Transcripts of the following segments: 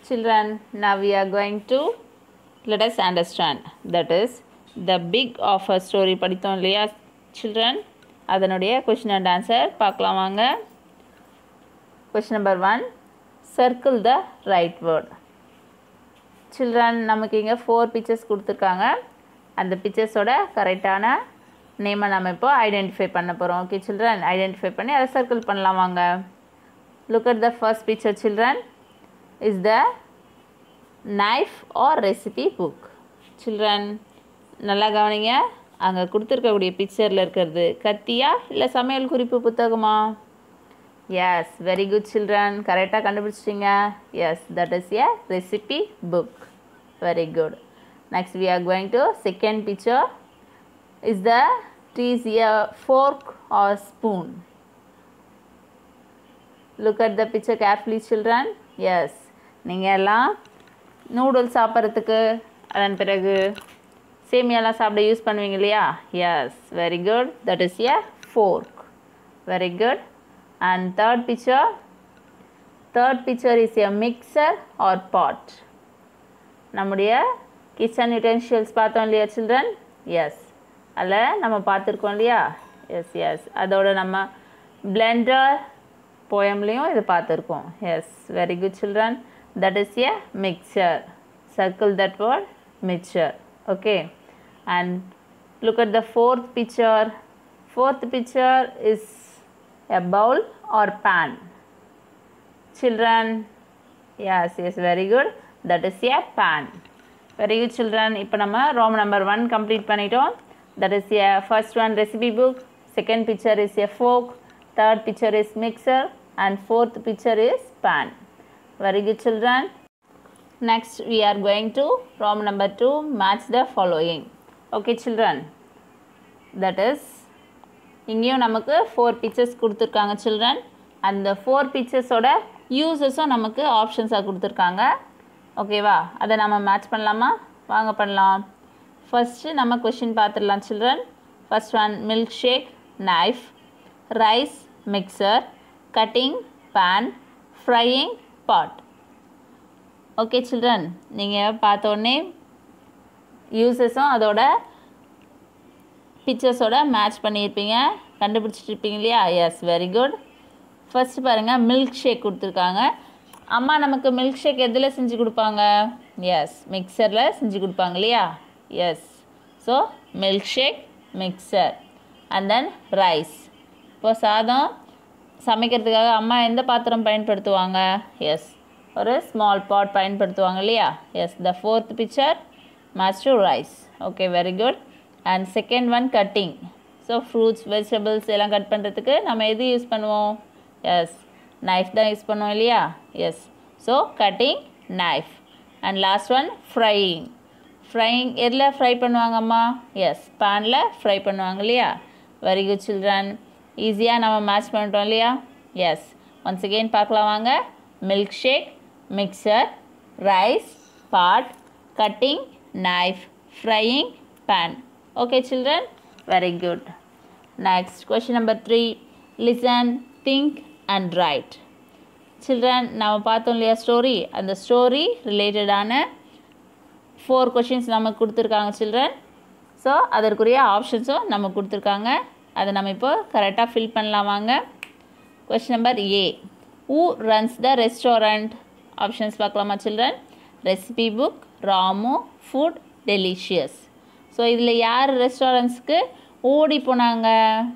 Children, now we are going to let us understand that is the big of a story படித்தோம் இல்லையா children அதனுடைய question and answer பார்க்கலாம் வாங்க question number one circle the right word children நமக்கு இங்கே four pictures கொடுத்துருக்காங்க அந்த பிக்சர்ஸோட கரெக்டான நேமை நம்ம இப்போ ஐடென்டிஃபை பண்ண போகிறோம் ஓகே சில்ட்ரன் ஐடென்டிஃபை பண்ணி அதை சர்க்கிள் பண்ணலாம் வாங்க look at the first picture children is the knife or recipe book children நல்லா கவனிங்க அங்கே கொடுத்துருக்கக்கூடிய பிக்சரில் இருக்கிறது கத்தியா இல்லை சமையல் குறிப்பு புத்தகமா எஸ் வெரி குட் சில்ட்ரன் கரெக்டாக கண்டுபிடிச்சிட்டிங்க yes that is a recipe book very good next we are going to second picture is the trees a fork or spoon look at the picture carefully children yes நீங்கள் எல்லாம் noodles சாப்பிட்றதுக்கு அதன் பிறகு சேமியாலாம் சாப்பிட use பண்ணுவீங்க இல்லையா yes very good that is a fork very good and third picture third picture is a mixer or pot நம்முடைய kitchen யூட்டென்ஷியல்ஸ் பார்த்தோம் இல்லையா சில்ட்ரன் எஸ் அதில் நம்ம பார்த்துருக்கோம் இல்லையா எஸ் எஸ் அதோட நம்ம பிளெண்டர் போயம்லேயும் இது பார்த்துருக்கோம் yes very good children that is a mixer circle that word mixer okay and look at the fourth picture fourth picture is a bowl or pan children yes yes very good that is a pan very good children இப்போ நம்ம room number one complete பண்ணிட்டோம் that is a first one recipe book second picture is a fork third picture is mixer and fourth picture is pan very good children Next, we are going to problem number 2 match the following. Okay, children. That is, இங்கேயும் நமக்கு four pictures கொடுத்துருக்காங்க children அந்த four பிக்சர்ஸோட யூசஸும் நமக்கு ஆப்ஷன்ஸாக கொடுத்துருக்காங்க ஓகேவா அதை நம்ம மேட்ச் பண்ணலாமா வாங்க பண்ணலாம் ஃபஸ்ட்டு நம்ம கொஷின் பார்த்துடலாம் children first one milk shake knife rice mixer cutting pan frying pot okay children நீங்கள் பார்த்தோன்னே யூசஸும் அதோட பிக்சர்ஸோட மேட்ச் பண்ணியிருப்பீங்க கண்டுபிடிச்சிட்ருப்பீங்க இல்லையா எஸ் வெரி குட் ஃபர்ஸ்ட் பாருங்கள் மில்க் ஷேக் கொடுத்துருக்காங்க அம்மா நமக்கு மில்க் ஷேக் எதில் செஞ்சு கொடுப்பாங்க எஸ் மிக்சரில் செஞ்சு கொடுப்பாங்க இல்லையா yes so milk shake mixer and then rice இப்போ சாதம் சமைக்கிறதுக்காக அம்மா எந்த பாத்திரம் பயன்படுத்துவாங்க எஸ் ஒரு ஸ்மால் பாட் பயன்படுத்துவாங்க இல்லையா yes the fourth picture match to rice okay very good and second one cutting so fruits vegetables எல்லாம் கட் பண்ணுறதுக்கு நம்ம எது யூஸ் பண்ணுவோம் எஸ் நைஃப் தான் யூஸ் பண்ணுவோம் இல்லையா yes so cutting knife and last one frying frying எதில் fry பண்ணுவாங்கம்மா எஸ் பேனில் ஃப்ரை பண்ணுவாங்க இல்லையா வெரி குட் சில்ட்ரன் ஈஸியாக நம்ம மேட்ச் பண்ணிட்டோம் இல்லையா எஸ் ஒன்ஸ் அகெயின் பார்க்கலாம் வாங்க milk shake mixer, rice, pot, cutting, knife, frying, pan. Okay children? Very good. Next question number 3. Listen, think and write. Children நம்ம பார்த்தோம் இல்லையா ஸ்டோரி அந்த ஸ்டோரி ரிலேட்டடான ஃபோர் கொஷின்ஸ் நமக்கு கொடுத்துருக்காங்க சில்ட்ரன் ஸோ அதற்குரிய ஆப்ஷன்ஸும் நம்ம கொடுத்துருக்காங்க அதை நம்ம இப்போ கரெக்டாக ஃபில் பண்ணலாம் வாங்க question number A who runs the restaurant options பார்க்கலாமா children recipe book Ramu food delicious so இதில் யார் ரெஸ்டாரண்ட்ஸ்க்கு ஓடி போனாங்க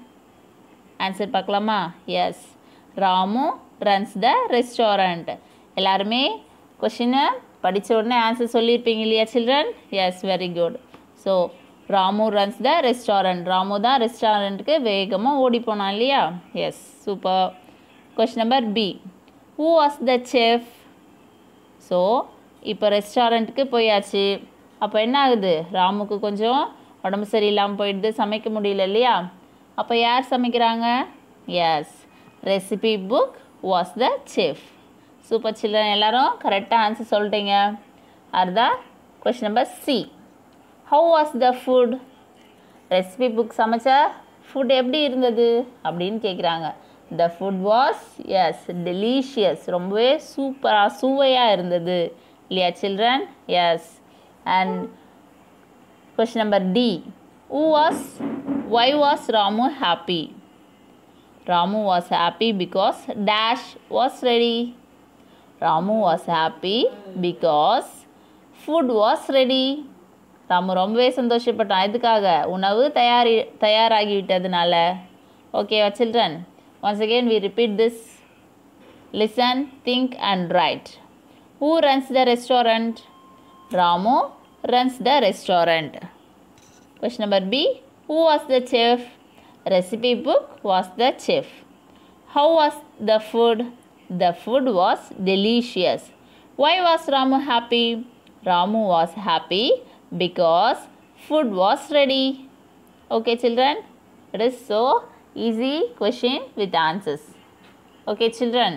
ஆன்சர் பார்க்கலாமா yes Ramu runs the restaurant எல்லாருமே கொஷினை படித்த உடனே ஆன்சர் சொல்லியிருப்பீங்க இல்லையா children yes very good so Ramu runs the restaurant Ramu தான் ரெஸ்டாரண்ட்டுக்கு வேகமாக ஓடி போனான் இல்லையா yes super question number B who was the chef so இப்போ ரெஸ்டாரண்ட்டுக்கு போயாச்சு அப்போ என்ன ஆகுது ராமுக்கு கொஞ்சம் உடம்பு சரியில்லாமல் போயிடுது சமைக்க முடியல இல்லையா அப்போ யார் சமைக்கிறாங்க yes recipe book was the chef super children எல்லாரும் கரெக்டாக ஆன்சர் சொல்லிட்டீங்க அதுதான் question number C how was the food recipe book சமைச்ச ஃபுட் எப்படி இருந்தது அப்படின்னு கேட்குறாங்க the food was yes delicious ரொம்பவே சூப்பராக சுவையாக இருந்தது இல்லையா children yes and question number D who was why was ramu happy ramu was happy because dash was ready ramu was happy because food was ready Ramu ரொம்பவே சந்தோஷப்பட்டான் எதுக்காக உணவு தயாரி தயாராகிவிட்டதுனால ஓகேவா children once again we repeat this listen think and write who runs the restaurant Ramu runs the restaurant Question number B. Who was the chef? Recipe book was the chef. How was the food? The food was delicious. Why was Ramu happy? Ramu was happy because food was ready. Okay, children? It is so easy question with answers. Okay, children?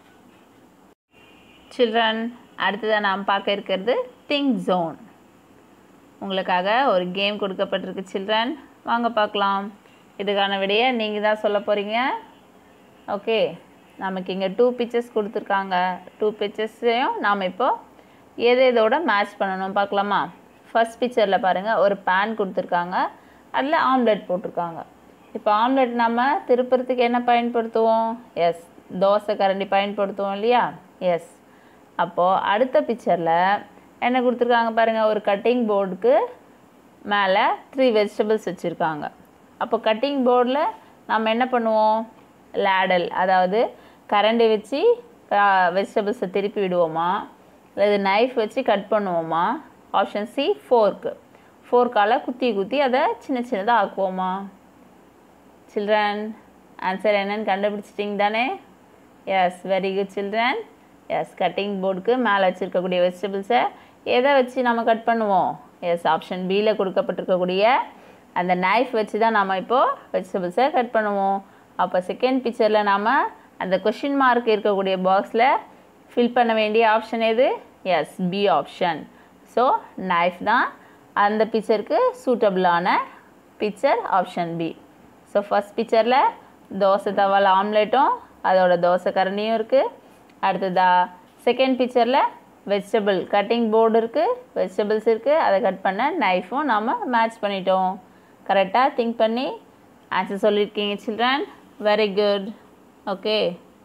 Children, அடுத்ததாக நாம் பார்க்க இருக்கிறது think zone உங்களுக்காக ஒரு game கொடுக்கப்பட்டிருக்கு children வாங்க பார்க்கலாம் இதுக்கான விடையை நீங்கள் தான் சொல்ல போகிறீங்க ஓகே நமக்கு இங்கே டூ பிக்சர்ஸ் கொடுத்துருக்காங்க டூ பிக்சர்ஸையும் நாம் இப்போ எது எதோட மேட்ச் பண்ணணும் பார்க்கலாமா ஃபர்ஸ்ட் பிக்சரில் பாருங்கள் ஒரு பேன் கொடுத்துருக்காங்க அதில் ஆம்லெட் போட்டிருக்காங்க இப்போ ஆம்லெட் நம்ம திருப்புறத்துக்கு என்ன பயன்படுத்துவோம் எஸ் தோசை கரண்டி பயன்படுத்துவோம் இல்லையா எஸ் அப்போது அடுத்த பிக்சரில் என்ன கொடுத்துருக்காங்க பாருங்கள் ஒரு கட்டிங் போர்டுக்கு மேலே த்ரீ வெஜிடபிள்ஸ் வச்சுருக்காங்க அப்போ கட்டிங் போர்டில் நம்ம என்ன பண்ணுவோம் லேடல் அதாவது கரண்டி வச்சு வெஜிடபிள்ஸை திருப்பி விடுவோமா இல்லை நைஃப் வச்சு கட் பண்ணுவோமா ஆப்ஷன் சி ஃபோர்க்கு ஃபோர்க்கால் குத்தி குத்தி அதை சின்ன சின்னதாக ஆக்குவோமா சில்ட்ரன் ஆன்சர் என்னன்னு கண்டுபிடிச்சிட்டிங்க தானே yes very good children yes cutting போர்டுக்கு மேலே வச்சுருக்கக்கூடிய வெஜிடபிள்ஸை எதை வச்சு நம்ம கட் பண்ணுவோம் எஸ் ஆப்ஷன் பியில் கொடுக்கப்பட்டிருக்கக்கூடிய அந்த நைஃப் வச்சு தான் நம்ம இப்போது வெஜிடபிள்ஸை கட் பண்ணுவோம் அப்போ செகண்ட் பிக்சரில் நாம் அந்த கொஷின் மார்க் இருக்கக்கூடிய பாக்ஸில் ஃபில் பண்ண வேண்டிய ஆப்ஷன் எது yes B option so knife தான் அந்த பிக்சருக்கு சூட்டபிளான picture option B so first பிக்சரில் தோசை தவால் ஆம்லேட்டும் அதோட தோசை கரண்டியும் இருக்குது அடுத்ததா செகண்ட் பிக்சரில் வெஜிடபிள் கட்டிங் போர்டு இருக்குது வெஜிடபிள்ஸ் இருக்குது அதை கட் பண்ண நைஃபும் நாம் மேட்ச் பண்ணிட்டோம் கரெக்டாக திங்க் பண்ணி ஆன்சர் சொல்லியிருக்கீங்க children very good okay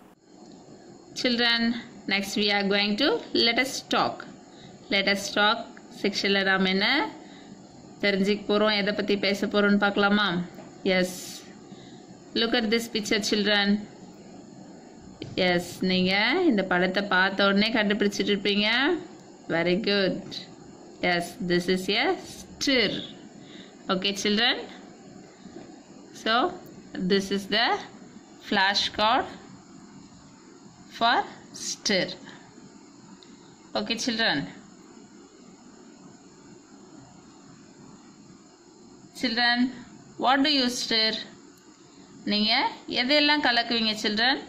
children next we are going to let's talk let's talk செக்ஷனில் நாம் என்ன தெரிஞ்சுக்க போகிறோம் எதை பற்றி பேச போகிறோம்னு பார்க்கலாமா yes look at this picture children yes நீங்கள் இந்த படத்தை பார்த்த உடனே கண்டுபிடிச்சிட்டு இருப்பீங்க very good yes this is a stir okay children so this is the flash card for stir okay children children what do you stir நீங்கள் எதையெல்லாம் கலக்குவீங்க சில்ட்ரன்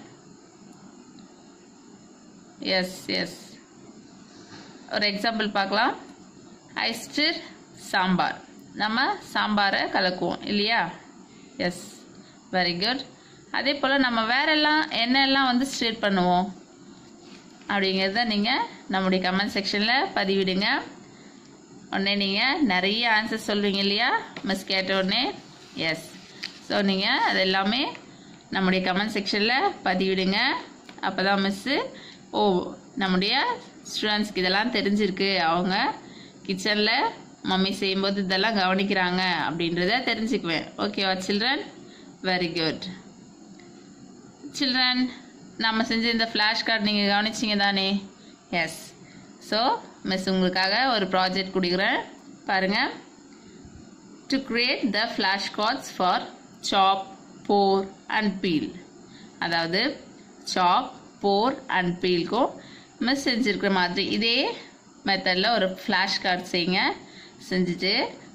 எஸ் எஸ் ஒரு எக்ஸாம்பிள் பார்க்கலாம் ஐ ஸ்டிர் சாம்பார் நம்ம சாம்பாரை கலக்குவோம் இல்லையா எஸ் வெரி குட் அதே போல் நம்ம வேறெல்லாம் என்னெல்லாம் வந்து ஸ்டிர் பண்ணுவோம் அப்படிங்கிறத நீங்கள் நம்முடைய கமெண்ட் செக்ஷனில் பதிவிடுங்க உடனே நீங்கள் நிறைய ஆன்சர் சொல்வீங்க இல்லையா மிஸ் கேட்ட உடனே எஸ் ஸோ நீங்கள் அது எல்லாமே நம்முடைய கமெண்ட் செக்ஷனில் பதிவிடுங்க அப்போ தான் மிஸ்ஸு ஓ நம்முடைய ஸ்டூடெண்ட்ஸ்க்கு இதெல்லாம் தெரிஞ்சிருக்கு அவங்க கிச்சனில் மம்மி செய்யும்போது இதெல்லாம் கவனிக்கிறாங்க அப்படின்றத தெரிஞ்சுக்குவேன் ஓகேவா சில்ட்ரன் வெரி குட் சில்ட்ரன் நம்ம செஞ்ச இந்த ஃப்ளாஷ் கார்டு நீங்கள் கவனிச்சிங்க தானே எஸ் ஸோ மிஸ் உங்களுக்காக ஒரு ப்ராஜெக்ட் கொடுக்குறேன் பாருங்கள் to create the flash cards for chop pour and feel அதாவது சாப் போர் அண்ட் பீல்க்கும் மிஸ் செஞ்சுருக்கிற மாதிரி இதே மெத்தடில் ஒரு ஃப்ளாஷ் கார்டு செய்யுங்க செஞ்சுட்டு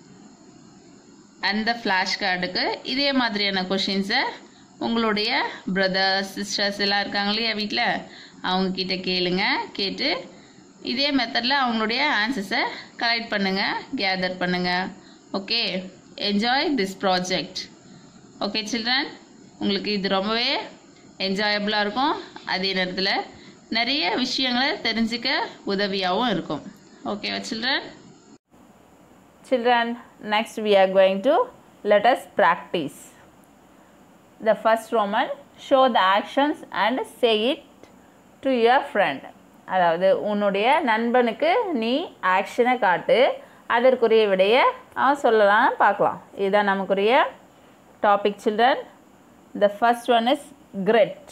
அந்த ஃப்ளாஷ் கார்டுக்கு இதே மாதிரியான கொஷின்ஸை உங்களுடைய பிரதர்ஸ் சிஸ்டர்ஸ் எல்லாம் இருக்காங்க இல்லையா வீட்டில் அவங்கக்கிட்ட கேளுங்க கேட்டு இதே மெத்தடில் அவங்களுடைய ஆன்சர்ஸை கலெக்ட் பண்ணுங்கள் கேதர் பண்ணுங்கள் okay enjoy this project okay children உங்களுக்கு இது ரொம்பவே என்ஜாயபுளாக இருக்கும் அதே நேரத்தில் நிறைய விஷயங்களை தெரிஞ்சுக்க உதவியாகவும் இருக்கும் ஓகேவா children Children, next we are going to let us practice. The first Roman, show the actions and say it to your friend. அதாவது உன்னுடைய நண்பனுக்கு நீ ஆக்ஷனை காட்டு அதற்குரிய விடையை அவன் சொல்லலாம் பார்க்கலாம் இதுதான் நமக்குரிய topic children the first one is grate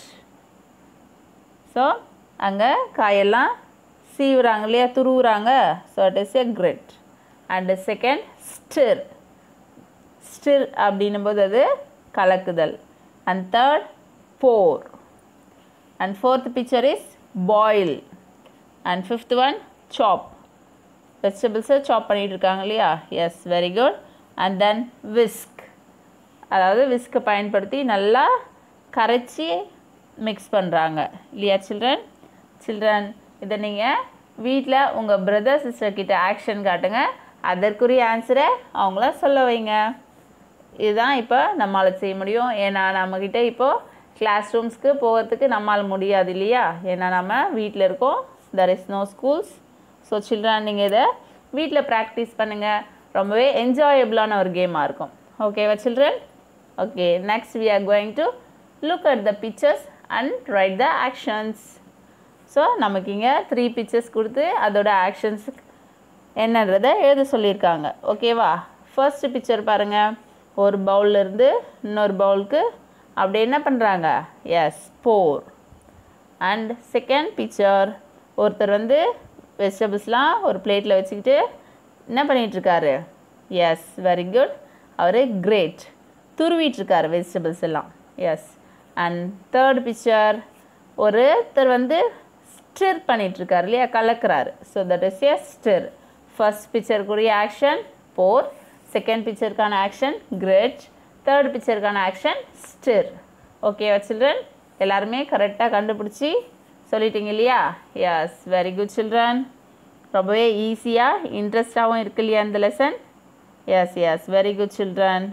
so அங்கே காயெல்லாம் சீவுறாங்க இல்லையா துருவுறாங்க so it is a grate and second stir stir அப்படின்னும் போது அது கலக்குதல் and third pour and fourth picture is boil and fifth one chop வெஜிடபிள்ஸை சாப் பண்ணிகிட்டு இருக்காங்க இல்லையா yes very good and then whisk அதாவது விஸ்கை பயன்படுத்தி நல்லா கரைச்சி மிக்ஸ் பண்ணுறாங்க இல்லையா சில்ட்ரன் சில்ட்ரன் இதை நீங்கள் வீட்டில் உங்கள் பிரதர் சிஸ்டர் கிட்ட ஆக்ஷன் காட்டுங்க அதற்குரிய ஆன்சரை அவங்கள சொல்ல வைங்க இதுதான் இப்போ நம்மளால் செய்ய முடியும் ஏன்னா நம்மக்கிட்ட இப்போது கிளாஸ் ரூம்ஸ்க்கு போகிறதுக்கு நம்மால் முடியாது இல்லையா ஏன்னா நம்ம வீட்டில் இருக்கோம் there is no schools so children நீங்கள் இதை வீட்டில் ப்ராக்டிஸ் பண்ணுங்கள் ரொம்பவே என்ஜாயபிளான ஒரு கேமாக இருக்கும் ஓகேவா children okay next we are going to look at the pictures and write the actions so நமக்கு இங்கே த்ரீ பிக்சர்ஸ் கொடுத்து அதோட ஆக்ஷன்ஸ் என்னன்றதை எழுத சொல்லியிருக்காங்க ஓகேவா ஃபர்ஸ்ட் பிக்சர் பாருங்கள் ஒரு பவுல்ல இருந்து இன்னொரு பவுலுக்கு அப்படி என்ன பண்ணுறாங்க yes pour and second picture ஒருத்தர் வந்து வெஜிடபிள்ஸ்லாம் ஒரு பிளேட்டில் வச்சுக்கிட்டு என்ன பண்ணிகிட்ருக்காரு எஸ் வெரி குட் அவர் கிரேட் துருவிட்டுருக்காரு வெஜிடபிள்ஸ் எல்லாம் எஸ் அண்ட் தேர்ட் பிக்சர் ஒருத்தர் வந்து ஸ்டிர் பண்ணிகிட்ருக்காரு இல்லையா கலக்கிறாரு so that is a stir first பிக்சருக்குரிய ஆக்ஷன் போர் செகண்ட் பிக்சருக்கான ஆக்ஷன் கிரெட் தேர்ட் பிக்சருக்கான ஆக்ஷன் ஸ்டிர் ஓகேவா சில்ட்ரன் எல்லாருமே கரெக்டாக கண்டுபிடிச்சி சொல்லிட்டீங்க இல்லையா எஸ் வெரி குட் சில்ட்ரன் ரொம்பவே ஈஸியாக இன்ட்ரெஸ்டாகவும் இருக்கு இல்லையா இந்த lesson yes yes very good children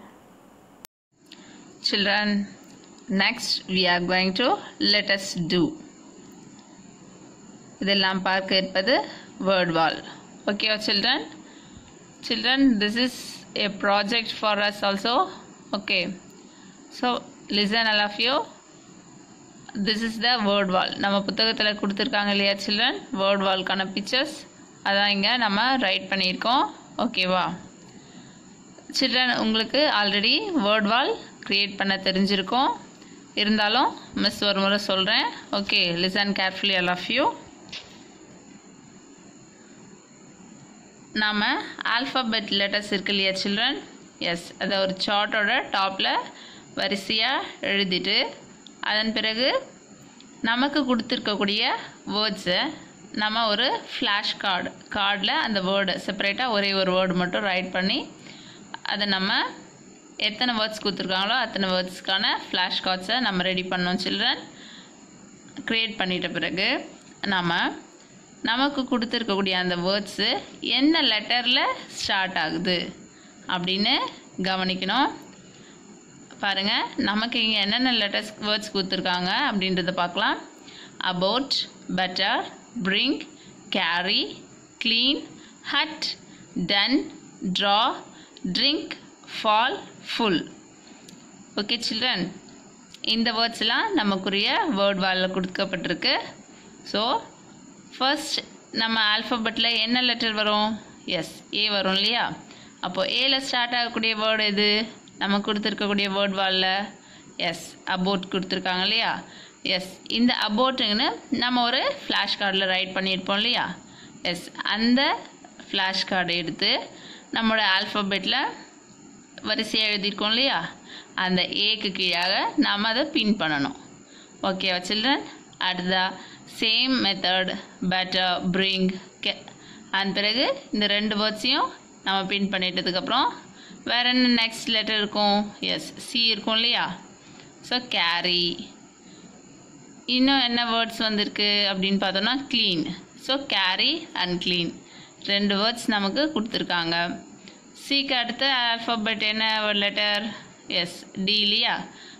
children next we are going to let us do இதெல்லாம் பார்க்க இருப்பது வேர்ட் வால் ஓகேவா children children this is a project for us also okay so listen all of you this is the word wall நம்ம புத்தகத்தில் கொடுத்துருக்காங்க இல்லையா children word வால்க்கான pictures அதான் இங்கே நம்ம ரைட் பண்ணியிருக்கோம் ஓகேவா சில்ட்ரன் உங்களுக்கு ஆல்ரெடி வேர்ட் வால் க்ரியேட் பண்ண தெரிஞ்சிருக்கும் இருந்தாலும் மிஸ் ஒரு முறை சொல்கிறேன் okay listen carefully all of you நாம் ஆல்ஃபபெட் லெட்டர்ஸ் இருக்கு இல்லையா சில்ட்ரன் எஸ் அதை ஒரு சார்ட்டோட டாப்பில் வரிசையாக எழுதிட்டு அதன் பிறகு நமக்கு கொடுத்துருக்கக்கூடிய வேர்ட்ஸை நம்ம ஒரு ஃப்ளாஷ் கார்டு கார்டில் அந்த வேர்டு செப்பரேட்டாக ஒரே ஒரு வேர்டு மட்டும் ரைட் பண்ணி அதை நம்ம எத்தனை வேர்ட்ஸ் கொடுத்துருக்காங்களோ அத்தனை வேர்ட்ஸ்க்கான ஃப்ளாஷ் கார்ட்ஸை நம்ம ரெடி பண்ணோம் சில்ட்ரன் க்ரியேட் பண்ணிட்ட பிறகு நம்ம நமக்கு கொடுத்துருக்கக்கூடிய அந்த வேர்ட்ஸு என்ன லெட்டரில் ஸ்டார்ட் ஆகுது அப்படின்னு கவனிக்கணும் பாருங்கள் நமக்கு இங்கே என்னென்ன லெட்டர்ஸ் வேர்ட்ஸ் கொடுத்துருக்காங்க அப்படின்றத பார்க்கலாம் about better bring carry clean hut done draw drink fall full okay children இந்த வேர்ட்ஸ்லாம் நமக்குரிய வேர்ட் வாலில் கொடுக்கப்பட்டிருக்கு ஸோ ஃபர்ஸ்ட் நம்ம ஆல்ஃபபெட்டில் என்ன லெட்டர் வரும் எஸ் ஏ வரும் இல்லையா அப்போது ஏல ஸ்டார்ட் ஆகக்கூடிய வேர்டு எது நம்ம கொடுத்துருக்கக்கூடிய வேர்ட் வாலில் எஸ் அபோட் கொடுத்துருக்காங்க இல்லையா எஸ் இந்த அபோட்டுங்கன்னு நம்ம ஒரு ஃப்ளாஷ் கார்டில் ரைட் பண்ணியிருப்போம் இல்லையா எஸ் அந்த ஃப்ளாஷ் கார்டை எடுத்து நம்மளோட ஆல்ஃபபெட்டில் வரிசையாக எழுதியிருக்கோம் இல்லையா அந்த ஏக்கு கீழாக நாம் அதை பின் பண்ணணும் ஓகேவா சில்ட்ரன் அடுத்ததா சேம் மெத்தட் பெட்டர் பிரிங் கே அதன் பிறகு இந்த ரெண்டு வேர்ட்ஸையும் நம்ம பின் பண்ணிட்டதுக்கப்புறம் வேற என்ன நெக்ஸ்ட் லெட்டர் இருக்கும் எஸ் சி இருக்கும் இல்லையா ஸோ கேரி இன்னும் என்ன வேர்ட்ஸ் வந்திருக்கு அப்படின்னு பார்த்தோம்னா clean so carry and clean ரெண்டு வேர்ட்ஸ் நமக்கு கொடுத்துருக்காங்க சிக்கு அடுத்த ஆல்ஃபபெட் என்ன லெட்டர் எஸ் டி இல்லையா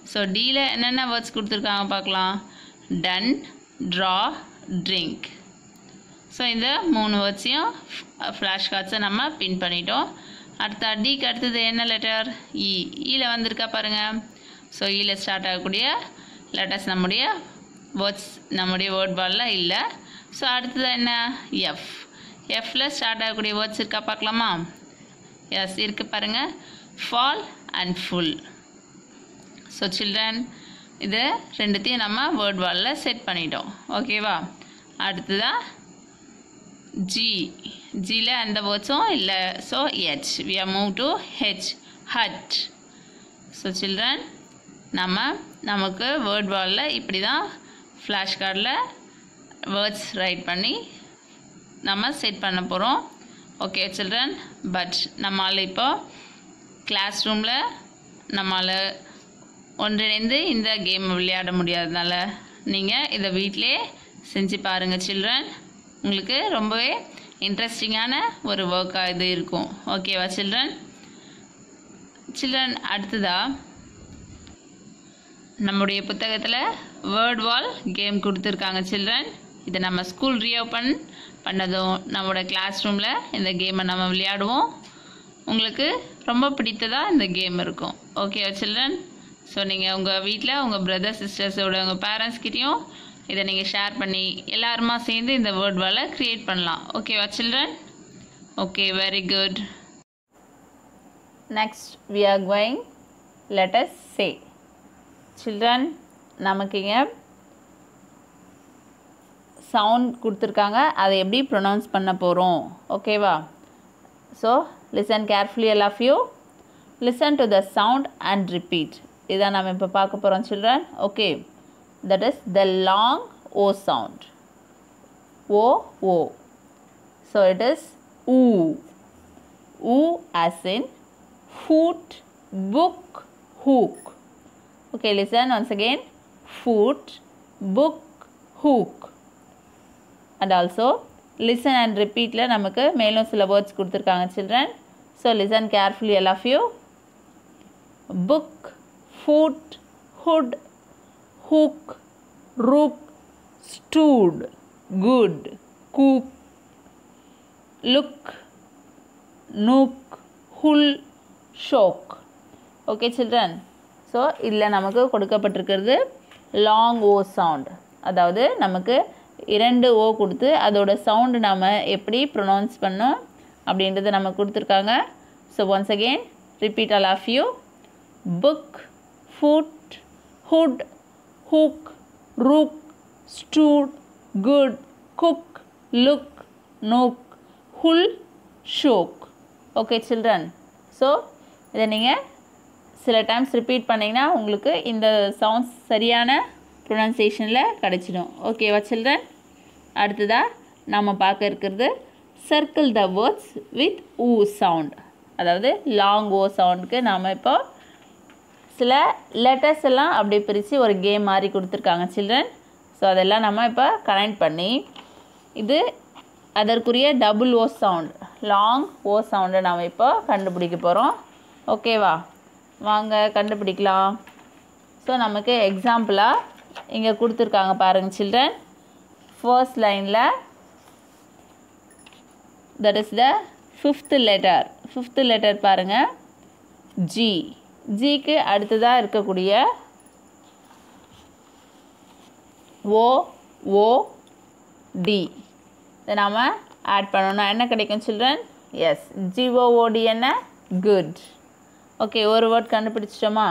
ஸோ டியில் என்னென்ன வேர்ட்ஸ் கொடுத்துருக்காங்க பார்க்கலாம் டன் ட்ரா ட்ரிங்க் ஸோ இந்த மூணு வேர்ட்ஸையும் ஃப்ளாஷ் கார்ட்ஸை நம்ம பின் பண்ணிட்டோம் அடுத்த டிக்கு அடுத்தது என்ன லெட்டர் இ இல வந்திருக்கா பாருங்கள் ஸோ இல ஸ்டார்ட் ஆகக்கூடிய லெட்டர்ஸ் நம்முடைய வேர்ட்ஸ் நம்முடைய வேர்ட் பாலில் இல்லை ஸோ அடுத்தது என்ன எஃப் எஃப்ல ஸ்டார்ட் ஆகக்கூடிய வேர்ட்ஸ் இருக்கா பார்க்கலாமா எஸ் இருக்கு பாருங்க fall and full so children இது ரெண்டுத்தையும் நம்ம வேர்ட் வாலில் செட் பண்ணிட்டோம் ஓகேவா அடுத்ததாக ஜி ஜியில் எந்த வேர்ட்ஸும் இல்லை so H we are move to H hut so children நம்ம நமக்கு வேர்ட் வாலில் இப்படி தான் ஃப்ளாஷ் கார்டில் வேர்ட்ஸ் ரைட் பண்ணி நம்ம செட் பண்ண போகிறோம் ஓகே சில்ட்ரன் பட் நம்மளால் இப்போ கிளாஸ் ரூமில் நம்மளால் ஒன்றிணைந்து இந்த கேம் விளையாட முடியாததுனால நீங்கள் இதை வீட்டிலே செஞ்சு பாருங்கள் சில்ட்ரன் உங்களுக்கு ரொம்பவே இன்ட்ரெஸ்டிங்கான ஒரு ஒர்க்காக இது இருக்கும் ஓகேவா சில்ட்ரன் சில்ட்ரன் அடுத்ததாக நம்முடைய புத்தகத்தில் வேர்ட் வால் கேம் கொடுத்துருக்காங்க சில்ட்ரன் இதை நம்ம ஸ்கூல் ரீஓப்பன் பண்ணதும் நம்மளோட கிளாஸ் ரூமில் இந்த கேமை நம்ம விளையாடுவோம் உங்களுக்கு ரொம்ப பிடித்ததாக இந்த கேம் இருக்கும் ஓகேவா சில்ட்ரன் ஸோ நீங்கள் உங்கள் வீட்டில் உங்கள் பிரதர் சிஸ்டர்ஸோட உங்கள் பேரண்ட்ஸ்கிட்டையும் இதை நீங்கள் ஷேர் பண்ணி எல்லாருமா சேர்ந்து இந்த வேர்ட் வாலை க்ரியேட் பண்ணலாம் ஓகேவா children okay very good next we are going let us say children நமக்கு இங்கே சவுண்ட் கொடுத்துருக்காங்க அதை எப்படி ப்ரொனவுன்ஸ் பண்ண போகிறோம் ஓகேவா so listen carefully all of you listen to the sound and repeat இதான் நம்ம இப்போ பார்க்க போகிறோம் children okay that is the long O sound O O so it is oo oo as in foot book hook okay listen once again foot book hook and also listen and repeatல நமக்கு மேலும் சில words கொடுத்துருக்காங்க children so listen carefully all of you book foot hood hook rook stood good cook look nook hull shook okay children so இதில் நமக்கு கொடுக்கப்பட்டிருக்கிறது long O sound அதாவது நமக்கு இரண்டு ஓ கொடுத்து அதோட சவுண்டு நாம் எப்படி ப்ரொனவுன்ஸ் பண்ணோம் அப்படின்றத நம்ம கொடுத்துருக்காங்க so once again repeat all of you book foot hood hook rook stood good cook look nook hull shook okay children so இதை நீங்கள் சில டைம்ஸ் ரிப்பீட் பண்ணிங்கன்னா உங்களுக்கு இந்த சவுண்ட்ஸ் சரியான ப்ரொனன்சியேஷனில் கிடச்சிடும் ஓகேவா சில்ட்ரன் அடுத்ததாக நம்ம பார்க்க இருக்கிறது circle the words with oo sound அதாவது லாங் ஓ சவுண்டுக்கு நாம் இப்போ சில லெட்டர்ஸ் எல்லாம் அப்படி பிரித்து ஒரு கேம் மாதிரி கொடுத்துருக்காங்க சில்ட்ரன் ஸோ அதெல்லாம் நம்ம இப்போ கனெக்ட் பண்ணி இது அதற்குரிய double O sound long O சவுண்டை நாம் இப்போ கண்டுபிடிக்க போகிறோம் ஓகேவா வாங்க கண்டுபிடிக்கலாம் ஸோ நமக்கு எக்ஸாம்பிளாக இங்கே கொடுத்துருக்காங்க பாருங்கள் சில்ட்ரன் ஃபர்ஸ்ட் லைனில் that is the fifth letter fifth letter பாருங்கள் ஜி ஜிக்கு அடுத்ததாக இருக்கக்கூடிய ஓ ஓ டி இதை நாம் ஆட் பண்ணோம்னா என்ன கிடைக்கும் சில்ட்ரன் எஸ் ஜிஓஓடி என்ன குட் ஓகே ஒரு வேர்ட் கண்டுபிடிச்சிட்டோமா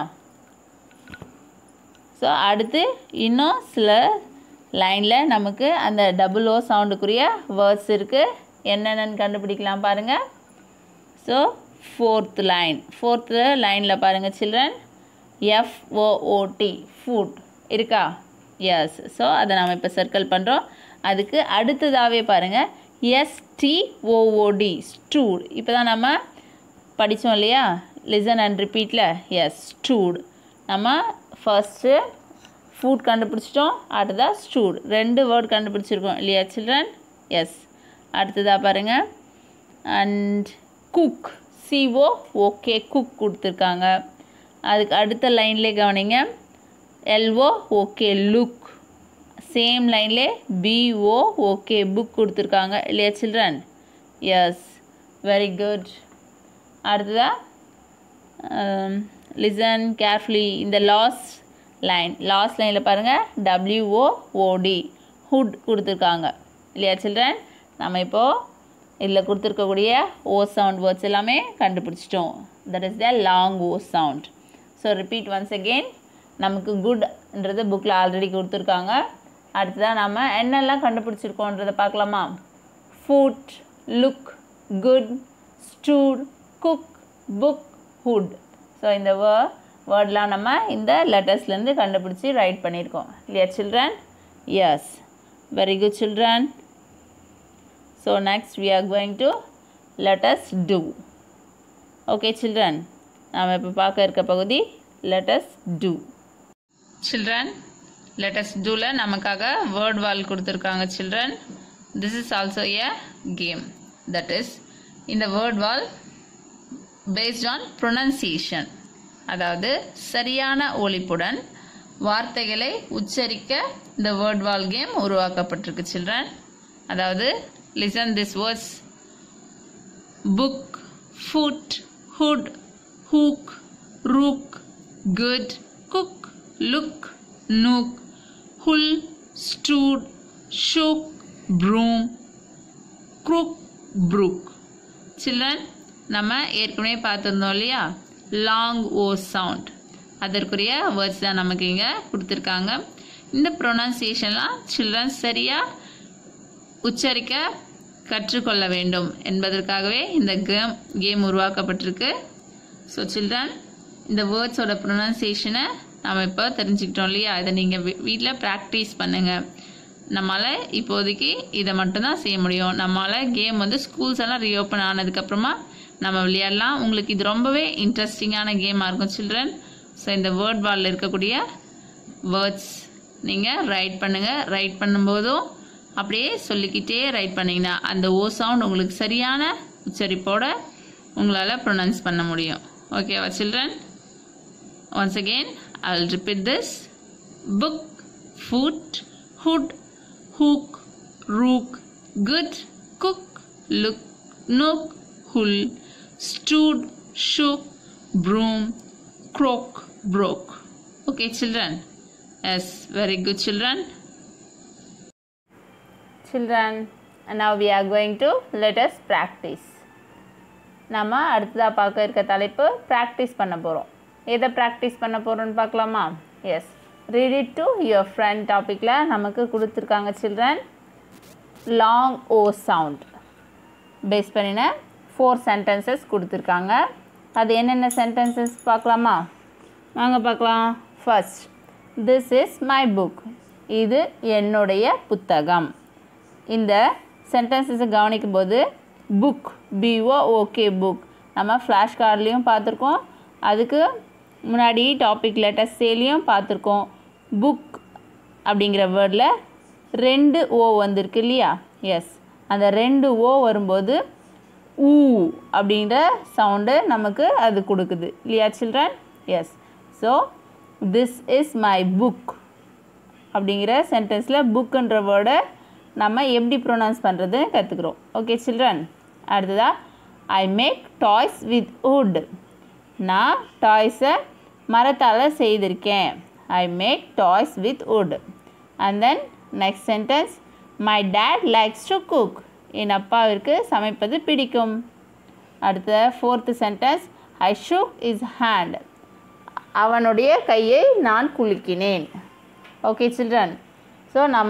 ஸோ அடுத்து இன்னும் சில லைனில் நமக்கு அந்த டபுள் ஓ சவுண்டுக்குரிய வேர்ட்ஸ் இருக்குது என்னென்னு கண்டுபிடிக்கலாம் பாருங்கள் ஸோ ஃபோர்த் லைன் ஃபோர்த்து லைனில் பாருங்கள் சில்ட்ரன் எஃப்ஓஓடி ஃபுட் இருக்கா எஸ் ஸோ அதை நாம் இப்போ சர்க்கிள் பண்ணுறோம் அதுக்கு அடுத்ததாகவே பாருங்கள் எஸ்டிஓஓடி ஸ்டூட் இப்போ தான் நம்ம படித்தோம் இல்லையா லிசன் அண்ட் ரிப்பீட்டில் எஸ் ஸ்டூட் நம்ம ஃபர்ஸ்ட்டு ஃபுட் கண்டுபிடிச்சிட்டோம் அடுத்ததாக ஸ்டூட் ரெண்டு வேர்ட் கண்டுபிடிச்சிருக்கோம் இல்லையா சில்ட்ரன் எஸ் அடுத்ததாக பாருங்கள் and cook C O okay cook கொடுத்துருக்காங்க அதுக்கு அடுத்த லைன்லேயே கவனிங்க எல்ஓ ஓகே லுக் சேம் லைன்லே பிஓ ஓகே புக் கொடுத்துருக்காங்க இல்லையா சில்ட்ரன் எஸ் வெரி குட் அடுத்ததா லிசன் கேர்ஃபுல்லி இந்த லாஸ்ட் லைன் லாஸ்ட் லைனில் பாருங்கள் டபிள்யூஓ ஓடி ஹுட் கொடுத்துருக்காங்க இல்லையா சில்ட்ரன் நம்ம இப்போது இதில் கொடுத்துருக்கக்கூடிய ஓ சவுண்ட் வேர்ட்ஸ் எல்லாமே கண்டுபிடிச்சிட்டோம் that is the long O sound so repeat once again நமக்கு குட்ன்றது புக்கில் ஆல்ரெடி கொடுத்துருக்காங்க அடுத்ததாக நம்ம என்னெல்லாம் கண்டுபிடிச்சிருக்கோன்றதை பார்க்கலாமா foot look good stood cook book hood so இந்த வே வேர்ட்லாம் நம்ம இந்த லெட்டர்ஸ்லேருந்து கண்டுபிடிச்சி ரைட் பண்ணியிருக்கோம் இல்லையா children yes very good children so next we are going to let's do okay children நாம் இப்போ பார்க்க இருக்க பகுதி லெட்டஸ் டூ சில்ட்ரன் லெட்டஸ் டூவில் நமக்காக வேர்ட் வால் கொடுத்துருக்காங்க children this is also a game that is இந்த word wall based on pronunciation அதாவது சரியான ஒலிப்புடன் வார்த்தைகளை உச்சரிக்க இந்த வேர்ட் வால் கேம் உருவாக்கப்பட்டிருக்கு சில்ட்ரன் அதாவது listen this words book foot hood hook rook good cook look nook hull stood shook broom crook brook children நம்ம ஏற்கனவே பார்த்துருந்தோம் இல்லையா லாங் ஓ சவுண்ட் அதற்குரிய வேர்ட்ஸ் தான் நமக்கு இங்கே கொடுத்துருக்காங்க இந்த ப்ரொனன்சியேஷன்லாம் சில்ட்ரன் சரியாக உச்சரிக்க கற்றுக்கொள்ள வேண்டும் என்பதற்காகவே இந்த கேம் கேம் உருவாக்கப்பட்டிருக்கு ஸோ சில்ட்ரன் இந்த வேர்ட்ஸோட ப்ரொனன்சியேஷனை நம்ம இப்போ தெரிஞ்சுக்கிட்டோம் இல்லையா இதை நீங்கள் வீட்டில் ப்ராக்டிஸ் பண்ணுங்கள் நம்மளால் இப்போதைக்கு இதை மட்டும்தான் செய்ய முடியும் நம்மளால் கேம் வந்து ஸ்கூல்ஸ் எல்லாம் ரீஓப்பன் ஆனதுக்கப்புறமா நம்ம விளையாடலாம் உங்களுக்கு இது ரொம்பவே இன்ட்ரெஸ்டிங்கான கேமாக இருக்கும் சில்ட்ரன் ஸோ இந்த வேர்ட் பாலில் இருக்கக்கூடிய வேர்ட்ஸ் நீங்கள் ரைட் பண்ணுங்கள் ரைட் பண்ணும்போதும் அப்படியே சொல்லிக்கிட்டே ரைட் பண்ணிங்கன்னா அந்த ஓ சவுண்ட் உங்களுக்கு சரியான உச்சரிப்போட உங்களால் ப்ரொனவுன்ஸ் பண்ண முடியும் ஓகேவா children once again I will repeat this book foot hood hook rook good cook look nook hull stood shook broom croak broke okay children yes very good children children and now we are going to let us practice நம்ம அடுத்ததாக பார்க்க இருக்க தலைப்பு practice பண்ண போகிறோம் எதை practice பண்ண போகிறோம்னு பார்க்கலாமா yes read it to your friend டாப்பிக்கில் நமக்கு கொடுத்துருக்காங்க children long O sound base பண்ணின ஃபோர் சென்டென்சஸ் கொடுத்துருக்காங்க அது என்னென்ன சென்டென்சஸ் பார்க்கலாமா வாங்க பார்க்கலாம் first this is my book இது என்னுடைய புத்தகம் இந்த சென்டென்சஸை கவனிக்கும் போது புக் பிஓ ஓகே புக் நம்ம ஃப்ளாஷ் கார்ட்லேயும் பார்த்துருக்கோம் அதுக்கு முன்னாடி டாபிக் லெட்டர் சேலையும் பார்த்துருக்கோம் புக் அப்படிங்கிற வேர்டில் ரெண்டு ஓ வந்திருக்கு இல்லையா எஸ் அந்த ரெண்டு ஓ வரும்போது ஊ அப்படின்ற சவுண்டு நமக்கு அது கொடுக்குது இல்லையா children yes so this is my book அப்படிங்கிற சென்டென்ஸில் புக்குன்ற வேர்டை நம்ம எப்படி ப்ரொனவுன்ஸ் பண்ணுறது கற்றுக்குறோம் ஓகே சில்ட்ரன் அடுத்ததா I make toys with wood நான் டாய்ஸை மரத்தால் செய்திருக்கேன் I make toys with wood and then next sentence my dad likes to cook என் அப்பாவிற்கு சமைப்பது பிடிக்கும் அடுத்த fourth sentence I shook his hand அவனுடைய கையை நான் குலுக்கினேன் ஓகே சில்ட்ரன் ஸோ நம்ம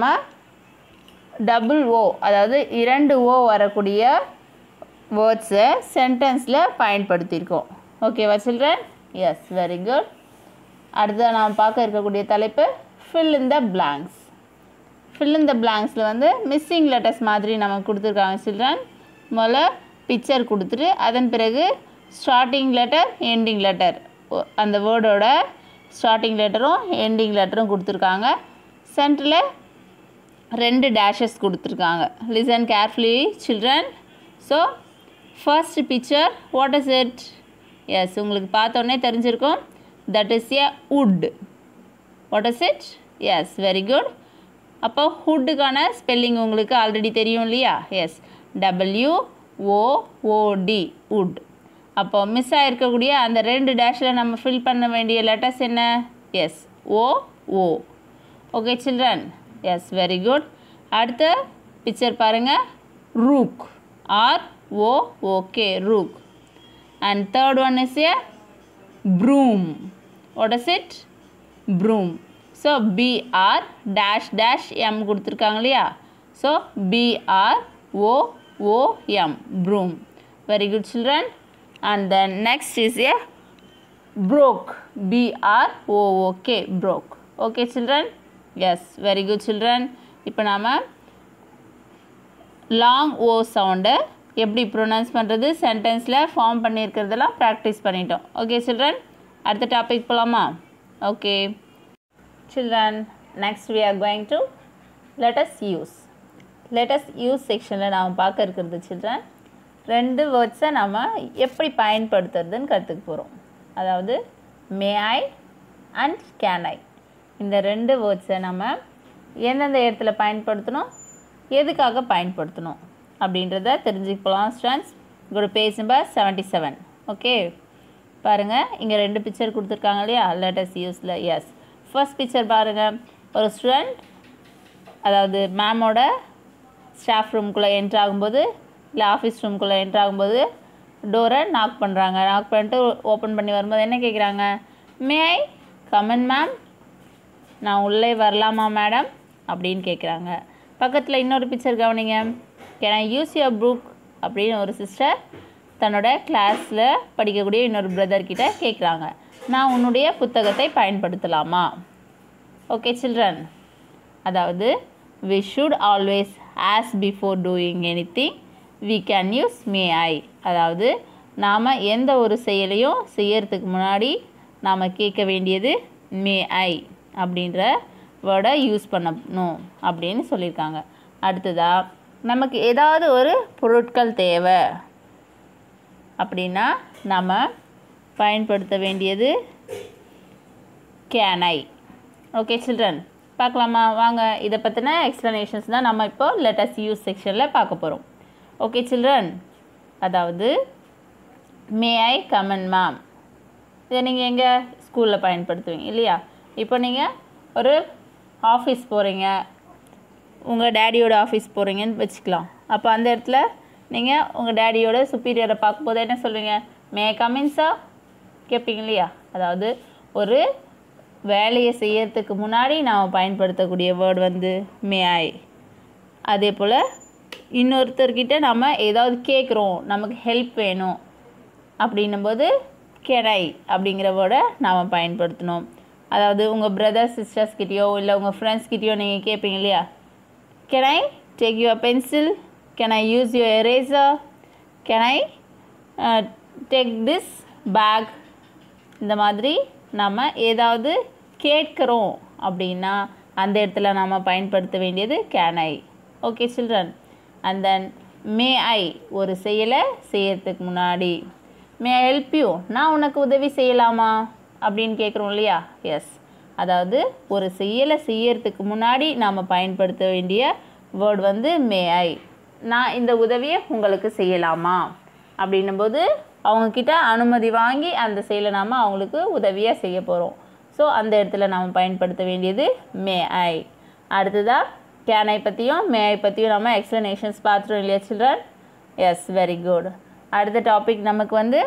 டபுள் ஓ அதாவது இரண்டு ஓ வரக்கூடிய வேர்ட்ஸை சென்டென்ஸில் பயன்படுத்தியிருக்கோம் ஓகேவா சில்ட்ரன் எஸ் வெரி குட் அடுத்ததாக நாம் பார்க்க இருக்கக்கூடிய தலைப்பு fill in the blanks fill in the பிளாங்க்ஸில் வந்து மிஸ்ஸிங் லெட்டர்ஸ் மாதிரி நமக்கு கொடுத்துருக்காங்க சில்ட்ரன் முதல்ல பிக்சர் கொடுத்துட்டு அதன் பிறகு ஸ்டார்டிங் லெட்டர் எண்டிங் லெட்டர் அந்த வேர்டோட ஸ்டார்டிங் லெட்டரும் எண்டிங் லெட்டரும் கொடுத்துருக்காங்க சென்டரில் ரெண்டு டேஷஸ் கொடுத்துருக்காங்க listen carefully children so first picture what is it yes உங்களுக்கு பார்த்தோன்னே தெரிஞ்சிருக்கும் that is a hood what is it yes very good அப்போ ஹுட்டுக்கான ஸ்பெல்லிங் உங்களுக்கு ஆல்ரெடி தெரியும் இல்லையா எஸ் டபிள்யூ ஓஓடி உட் அப்போ மிஸ் ஆகிருக்கக்கூடிய அந்த ரெண்டு டேஷில் நம்ம ஃபில் பண்ண வேண்டிய லெட்டர்ஸ் என்ன yes O O okay children yes very good அடுத்த பிக்சர் பாருங்கள் rook R O okay rook and third one is a broom what is it broom so B R dash dash M கொடுத்துருக்காங்க இல்லையா so B R O O M broom very good children and then next is a broke B R O O K broke okay children yes very good children இப்போ நாம் long O sound எப்படி pronounce பண்ணுறது சென்டென்ஸில் form பண்ணியிருக்கிறதெல்லாம் practice பண்ணிட்டோம் okay children அடுத்த topic போகலாமா okay children next we are going to let's use let's use செக்ஷனில் நாம் பார்க்க இருக்கிறது சில்ட்ரன் ரெண்டு வேர்ட்ஸை நம்ம எப்படி பயன்படுத்துறதுன்னு கற்றுக்க போகிறோம் அதாவது மே ஐ அண்ட் கேன் ஐ இந்த ரெண்டு வேர்ட்ஸை நம்ம எந்தெந்த இடத்துல பயன்படுத்தணும் எதுக்காக பயன்படுத்தணும் அப்படின்றத தெரிஞ்சுக்கலாம் ஸ்டூடெண்ட்ஸ் உங்களோட page number seventy seven okay பாருங்கள் இங்கே ரெண்டு பிக்சர் கொடுத்துருக்காங்க இல்லையா லேட்டஸ்ட் யூஸில் எஸ் ஃபர்ஸ்ட் பிக்சர் பாருங்கள் ஒரு ஸ்டூடெண்ட் அதாவது மேமோட ஸ்டாஃப் ரூம்குள்ளே என்ட்ரு ஆகும்போது இல்லை ஆஃபீஸ் ரூம்குள்ளே என்ட்ரு ஆகும்போது டோரை நாக் பண்ணுறாங்க நாக் பண்ணிட்டு ஓப்பன் பண்ணி வரும்போது என்ன கேட்குறாங்க மே ஐ கமன் மேம் நான் உள்ளே வரலாமா மேடம் அப்படின்னு கேட்குறாங்க பக்கத்தில் இன்னொரு பிக்சர் கவனிங்க can I use your book அப்படின்னு ஒரு சிஸ்டர் தன்னோட கிளாஸில் படிக்கக்கூடிய இன்னொரு பிரதர் கிட்ட கேட்குறாங்க நான் உன்னுடைய புத்தகத்தை பயன்படுத்தலாமா ஓகே சில்ட்ரன் அதாவது we should always ask before doing any thing we can use may I அதாவது நாம் எந்த ஒரு செயலையும் செய்யறதுக்கு முன்னாடி நாம் கேட்க வேண்டியது மே ஐ அப்படின்ற வேர்டை யூஸ் பண்ணணும் அப்படின்னு சொல்லியிருக்காங்க அடுத்ததாக நமக்கு ஏதாவது ஒரு பொருட்கள் தேவை அப்படின்னா நம்ம பயன்படுத்த வேண்டியது கேன் ஐ ஓகே சில்ட்ரன் பார்க்கலாமா வாங்க இதை பற்றின எக்ஸ்ப்ளனேஷன்ஸ் தான் நம்ம இப்போ லெட்டஸ் யூஸ் செக்ஷனில் பார்க்க போகிறோம் ஓகே சில்ட்ரன் அதாவது மே ஐ கமன் மேம் இதை நீங்கள் எங்கே ஸ்கூலில் பயன்படுத்துவீங்க இல்லையா இப்போ நீங்கள் ஒரு ஆஃபீஸ் போகிறீங்க உங்கள் டேடியோட ஆஃபீஸ் போகிறீங்கன்னு வச்சுக்கலாம் அப்போ அந்த இடத்துல நீங்கள் உங்கள் டேடியோட சுப்பீரியரை பார்க்கும்போது என்ன சொல்லுவீங்க மே கமின் சார் கேட்பீங்க இல்லையா அதாவது ஒரு வேலையை செய்யறதுக்கு முன்னாடி நாம் பயன்படுத்தக்கூடிய வேர்டு வந்து மே ஐ அதே போல் இன்னொருத்தர்கிட்ட நம்ம ஏதாவது கேட்குறோம் நமக்கு ஹெல்ப் வேணும் அப்படின்னும்போது கெனை அப்படிங்கிற வேர்டை நாம் பயன்படுத்தணும் அதாவது உங்கள் பிரதர் சிஸ்டர்ஸ் கிட்டேயோ இல்லை உங்கள் ஃப்ரெண்ட்ஸ் கிட்டேயோ நீங்கள் கேட்பீங்க இல்லையா can I take your pencil can I use your eraser can I take this bag இந்த மாதிரி நம்ம ஏதாவது கேட்குறோம் அப்படின்னா அந்த இடத்துல நாம் பயன்படுத்த வேண்டியது can I okay children and then may I ஒரு செயலை செய்யறதுக்கு முன்னாடி மே ஐ ஹெல்ப் யூ நான் உனக்கு உதவி செய்யலாமா அப்படின்னு கேட்குறோம் இல்லையா எஸ் அதாவது ஒரு செயலை செய்யறதுக்கு முன்னாடி நாம் பயன்படுத்த வேண்டிய வேர்ட் வந்து மே ஐ நான் இந்த உதவியை உங்களுக்கு செய்யலாமா அப்படின்னும்போது அவங்கக்கிட்ட அனுமதி வாங்கி அந்த செயலை நாம் அவங்களுக்கு உதவியாக செய்ய போகிறோம் ஸோ அந்த இடத்துல நாம் பயன்படுத்த வேண்டியது மே ஐ அடுத்ததாக கேன் ஐ பற்றியும் மே ஐ பற்றியும் நம்ம எக்ஸ்ப்ளனேஷன்ஸ் பார்த்துட்டோம் இல்லையா சில்ட்ரன் எஸ் வெரி குட் அடுத்த டாபிக் நமக்கு வந்து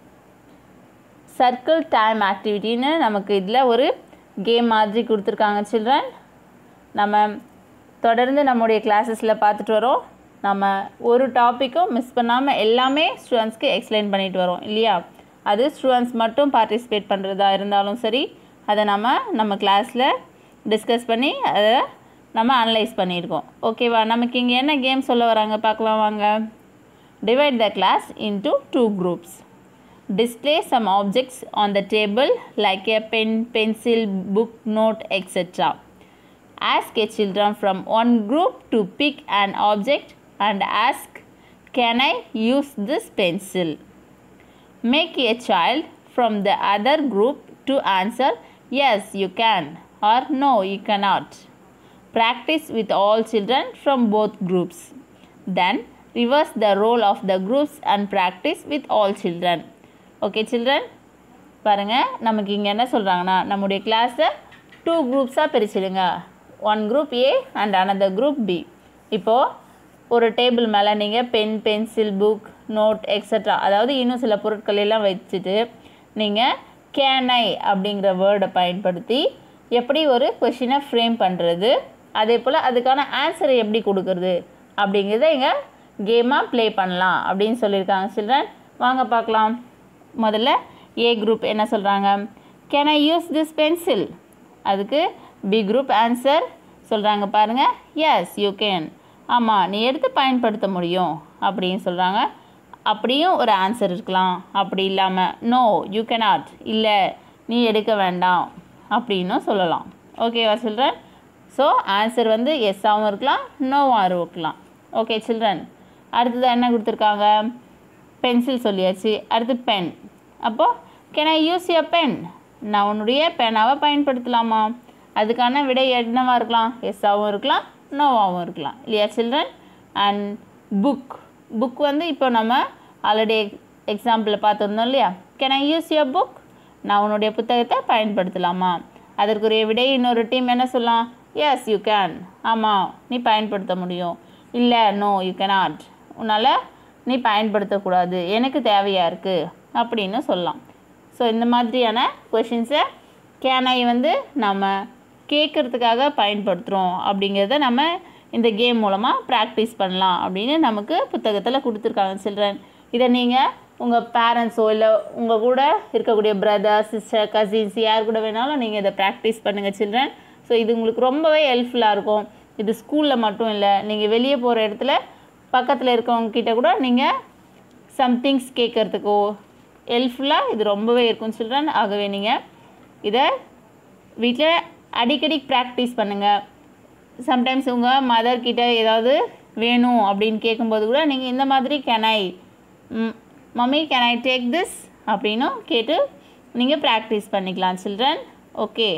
சர்க்கிள் டைம் ஆக்டிவிட்டின்னு நமக்கு இதில் ஒரு கேம் மாதிரி கொடுத்துருக்காங்க சில்ட்ரன் நம்ம தொடர்ந்து நம்முடைய கிளாஸஸில் பார்த்துட்டு வரோம் நம்ம ஒரு டாப்பிக்கும் மிஸ் பண்ணாமல் எல்லாமே ஸ்டூடெண்ட்ஸ்க்கு எக்ஸ்பிளைன் பண்ணிட்டு வரோம் இல்லையா அது ஸ்டூடெண்ட்ஸ் மட்டும் பார்ட்டிசிபேட் பண்ணுறதா இருந்தாலும் சரி அதை நம்ம நம்ம கிளாஸில் டிஸ்கஸ் பண்ணி அதை நம்ம அனலைஸ் பண்ணியிருக்கோம் ஓகேவா நமக்கு இங்கே என்ன கேம் சொல்ல வராங்க பார்க்கலாம் வாங்க divide the class into two groups display some objects on the table like a pen pencil book note etc ask a children from one group to pick an object and ask can i use this pencil make a child from the other group to answer yes you can or no you cannot practice with all children from both groups then reverse the role of the groups and practice with all children okay children பாருங்கள் நமக்கு இங்கே என்ன சொல்கிறாங்கன்னா நம்முடைய கிளாஸை two குரூப்ஸாக பிரிச்சிடுங்க one group A and another group B இப்போது ஒரு டேபிள் மேலே நீங்கள் pen pencil book note extra அதாவது இன்னும் சில பொருட்கள் எல்லாம் வச்சுட்டு நீங்கள் கேனை அப்படிங்கிற வேர்டை பயன்படுத்தி எப்படி ஒரு கொஷினை ஃப்ரேம் பண்ணுறது அதே போல் அதுக்கான ஆன்சரை எப்படி கொடுக்கறது அப்படிங்கிறத இங்கே கேமாக ப்ளே பண்ணலாம் அப்படின்னு சொல்லியிருக்காங்க சில்ட்ரன் வாங்க பார்க்கலாம் முதல்ல ஏ குரூப் என்ன சொல்கிறாங்க can I use this pencil அதுக்கு பி குரூப் ஆன்சர் சொல்கிறாங்க பாருங்கள் எஸ் யூ கேன் ஆமாம் நீ எடுத்து பயன்படுத்த முடியும் அப்படின்னு சொல்கிறாங்க அப்படியும் ஒரு ஆன்சர் இருக்கலாம் அப்படி இல்லாமல் நோ யூ cannot இல்லை நீ எடுக்க வேண்டாம் அப்படின்னும் சொல்லலாம் ஓகேவா சில்ட்ரன் ஸோ ஆன்சர் வந்து எஸ்ஸாகவும் இருக்கலாம் நோவாகவும் இருக்கலாம் ஓகே சில்ட்ரன் அடுத்தது என்ன கொடுத்துருக்காங்க பென்சில் சொல்லியாச்சு அடுத்து பென் அப்போது can I use a pen நான் உன்னுடைய பெனாவை பயன்படுத்தலாமா அதுக்கான விடை என்னவா இருக்கலாம் எஸ்ஸாகவும் இருக்கலாம் நோவாகவும் இருக்கலாம் இல்லையா சில்ட்ரன் அண்ட் புக் புக் வந்து இப்போ நம்ம ஆல்ரெடி எக்ஸாம்பிளில் பார்த்துருந்தோம் இல்லையா can I use your book நான் உன்னுடைய புத்தகத்தை பயன்படுத்தலாமா அதற்குரிய விடை இன்னொரு டீம் என்ன சொல்லலாம் எஸ் யூ கேன் ஆமாம் நீ பயன்படுத்த முடியும் இல்லை நோ யூ cannot உன்னால் நீ பயன்படுத்தக்கூடாது எனக்கு தேவையாக இருக்குது அப்படின்னு சொல்லலாம் ஸோ இந்த மாதிரியான கொஷின்ஸை கேனை வந்து நம்ம கேட்குறதுக்காக பயன்படுத்துகிறோம் அப்படிங்கிறத நம்ம இந்த கேம் மூலமாக ப்ராக்டிஸ் பண்ணலாம் அப்படின்னு நமக்கு புத்தகத்தில் கொடுத்துருக்காங்க சில்ட்ரன் இதை நீங்கள் உங்கள் பேரண்ட்ஸோ இல்லை உங்கள் கூட இருக்கக்கூடிய பிரதர் சிஸ்டர் கசின்ஸ் யார் கூட வேணாலும் நீங்கள் இதை ப்ராக்டிஸ் பண்ணுங்கள் சில்ட்ரன் ஸோ இது உங்களுக்கு ரொம்பவே ஹெல்ப்ஃபுல்லாக இருக்கும் இது ஸ்கூலில் மட்டும் இல்லை நீங்கள் வெளியே போகிற இடத்துல பக்கத்தில் இருக்கவங்க கிட்ட கூட நீங்கள் சம்திங்ஸ் கேட்குறதுக்கோ ஹெல்ப்ஃபுல்லாக இது ரொம்பவே இருக்கும் சில்ட்ரன் ஆகவே நீங்கள் இதை வீட்டில் அடிக்கடி ப்ராக்டிஸ் பண்ணுங்கள் சம்டைம்ஸ் உங்கள் மதர் கிட்ட ஏதாவது வேணும் அப்படின்னு கேட்கும்போது கூட நீங்கள் இந்த மாதிரி can I mummy can I take this அப்படின்னும் கேட்டு நீங்கள் ப்ராக்டிஸ் பண்ணிக்கலாம் children okay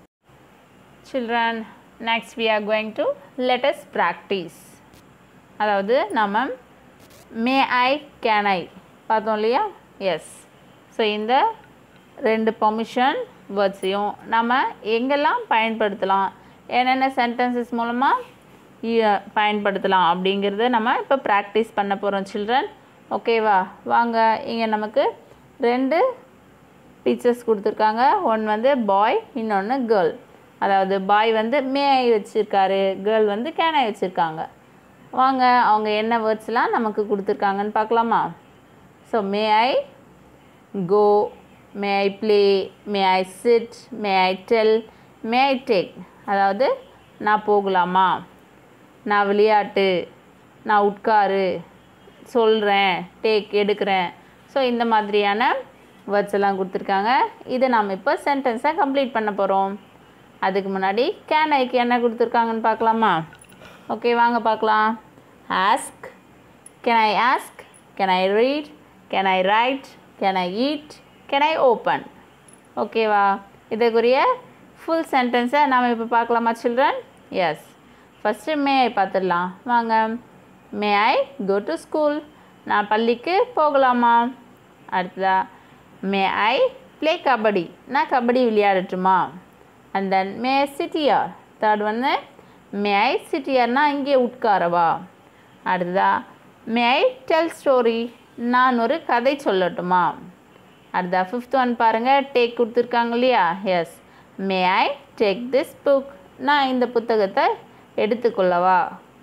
children next we are going to let's practice அதாவது நம்ம மே ஐ கேன் ஐ பார்த்தோம் இல்லையா எஸ் ஸோ இந்த ரெண்டு பர்மிஷன் வேர்ட்ஸையும் நம்ம எங்கெல்லாம் பயன்படுத்தலாம் என்னென்ன சென்டென்சஸ் மூலமாக பயன்படுத்தலாம் அப்படிங்கிறத நம்ம இப்போ ப்ராக்டிஸ் பண்ண போகிறோம் சில்ட்ரன் ஓகேவா வாங்க இங்கே நமக்கு ரெண்டு டீச்சர்ஸ் கொடுத்துருக்காங்க ஒன் வந்து பாய் இன்னொன்று கேர்ள் அதாவது பாய் வந்து மே ஐ வச்சுருக்காரு கேர்ள் வந்து கேன் ஐ வச்சுருக்காங்க வாங்க அவங்க என்ன வேர்ட்ஸ்லாம் நமக்கு கொடுத்துருக்காங்கன்னு பார்க்கலாமா so may I go may I play may I sit may I tell may I take அதாவது நான் போகலாமா நான் விளையாட்டு நான் உட்காரு சொல்கிறேன் டேக் எடுக்கிறேன் ஸோ இந்த மாதிரியான வேர்ட்ஸ் எல்லாம் கொடுத்துருக்காங்க இதை நாம் இப்போ சென்டென்ஸாக கம்ப்ளீட் பண்ண போகிறோம் அதுக்கு முன்னாடி கேன் ஐக்கு என்ன கொடுத்துருக்காங்கன்னு பார்க்கலாமா ஓகே வாங்க பார்க்கலாம் ask can I ask can I read can I write can I eat can I open ஓகேவா இதுக்குரிய ஃபுல் சென்டென்ஸை நாம் இப்போ பார்க்கலாமா children yes first may I பார்த்துடலாம் வாங்க மே ஐ கோ டு ஸ்கூல் நான் பள்ளிக்கு போகலாமா அடுத்ததா மே ஐ ப்ளே கபடி நான் கபடி விளையாடட்டுமா அண்ட் தென் மே ஐ சிட்டியார் தேர்ட் வந்து மே ஐ சிட்டியார்னா இங்கே உட்காரவா அடுத்ததா மே ஐ டெல் ஸ்டோரி நான் ஒரு கதை சொல்லட்டுமா அடுத்தா ஃபிஃப்த் ஒன் பாருங்கள் டேக் கொடுத்துருக்காங்க இல்லையா yes may I take this book நான் இந்த புத்தகத்தை எடுத்துக்கொள்ளவா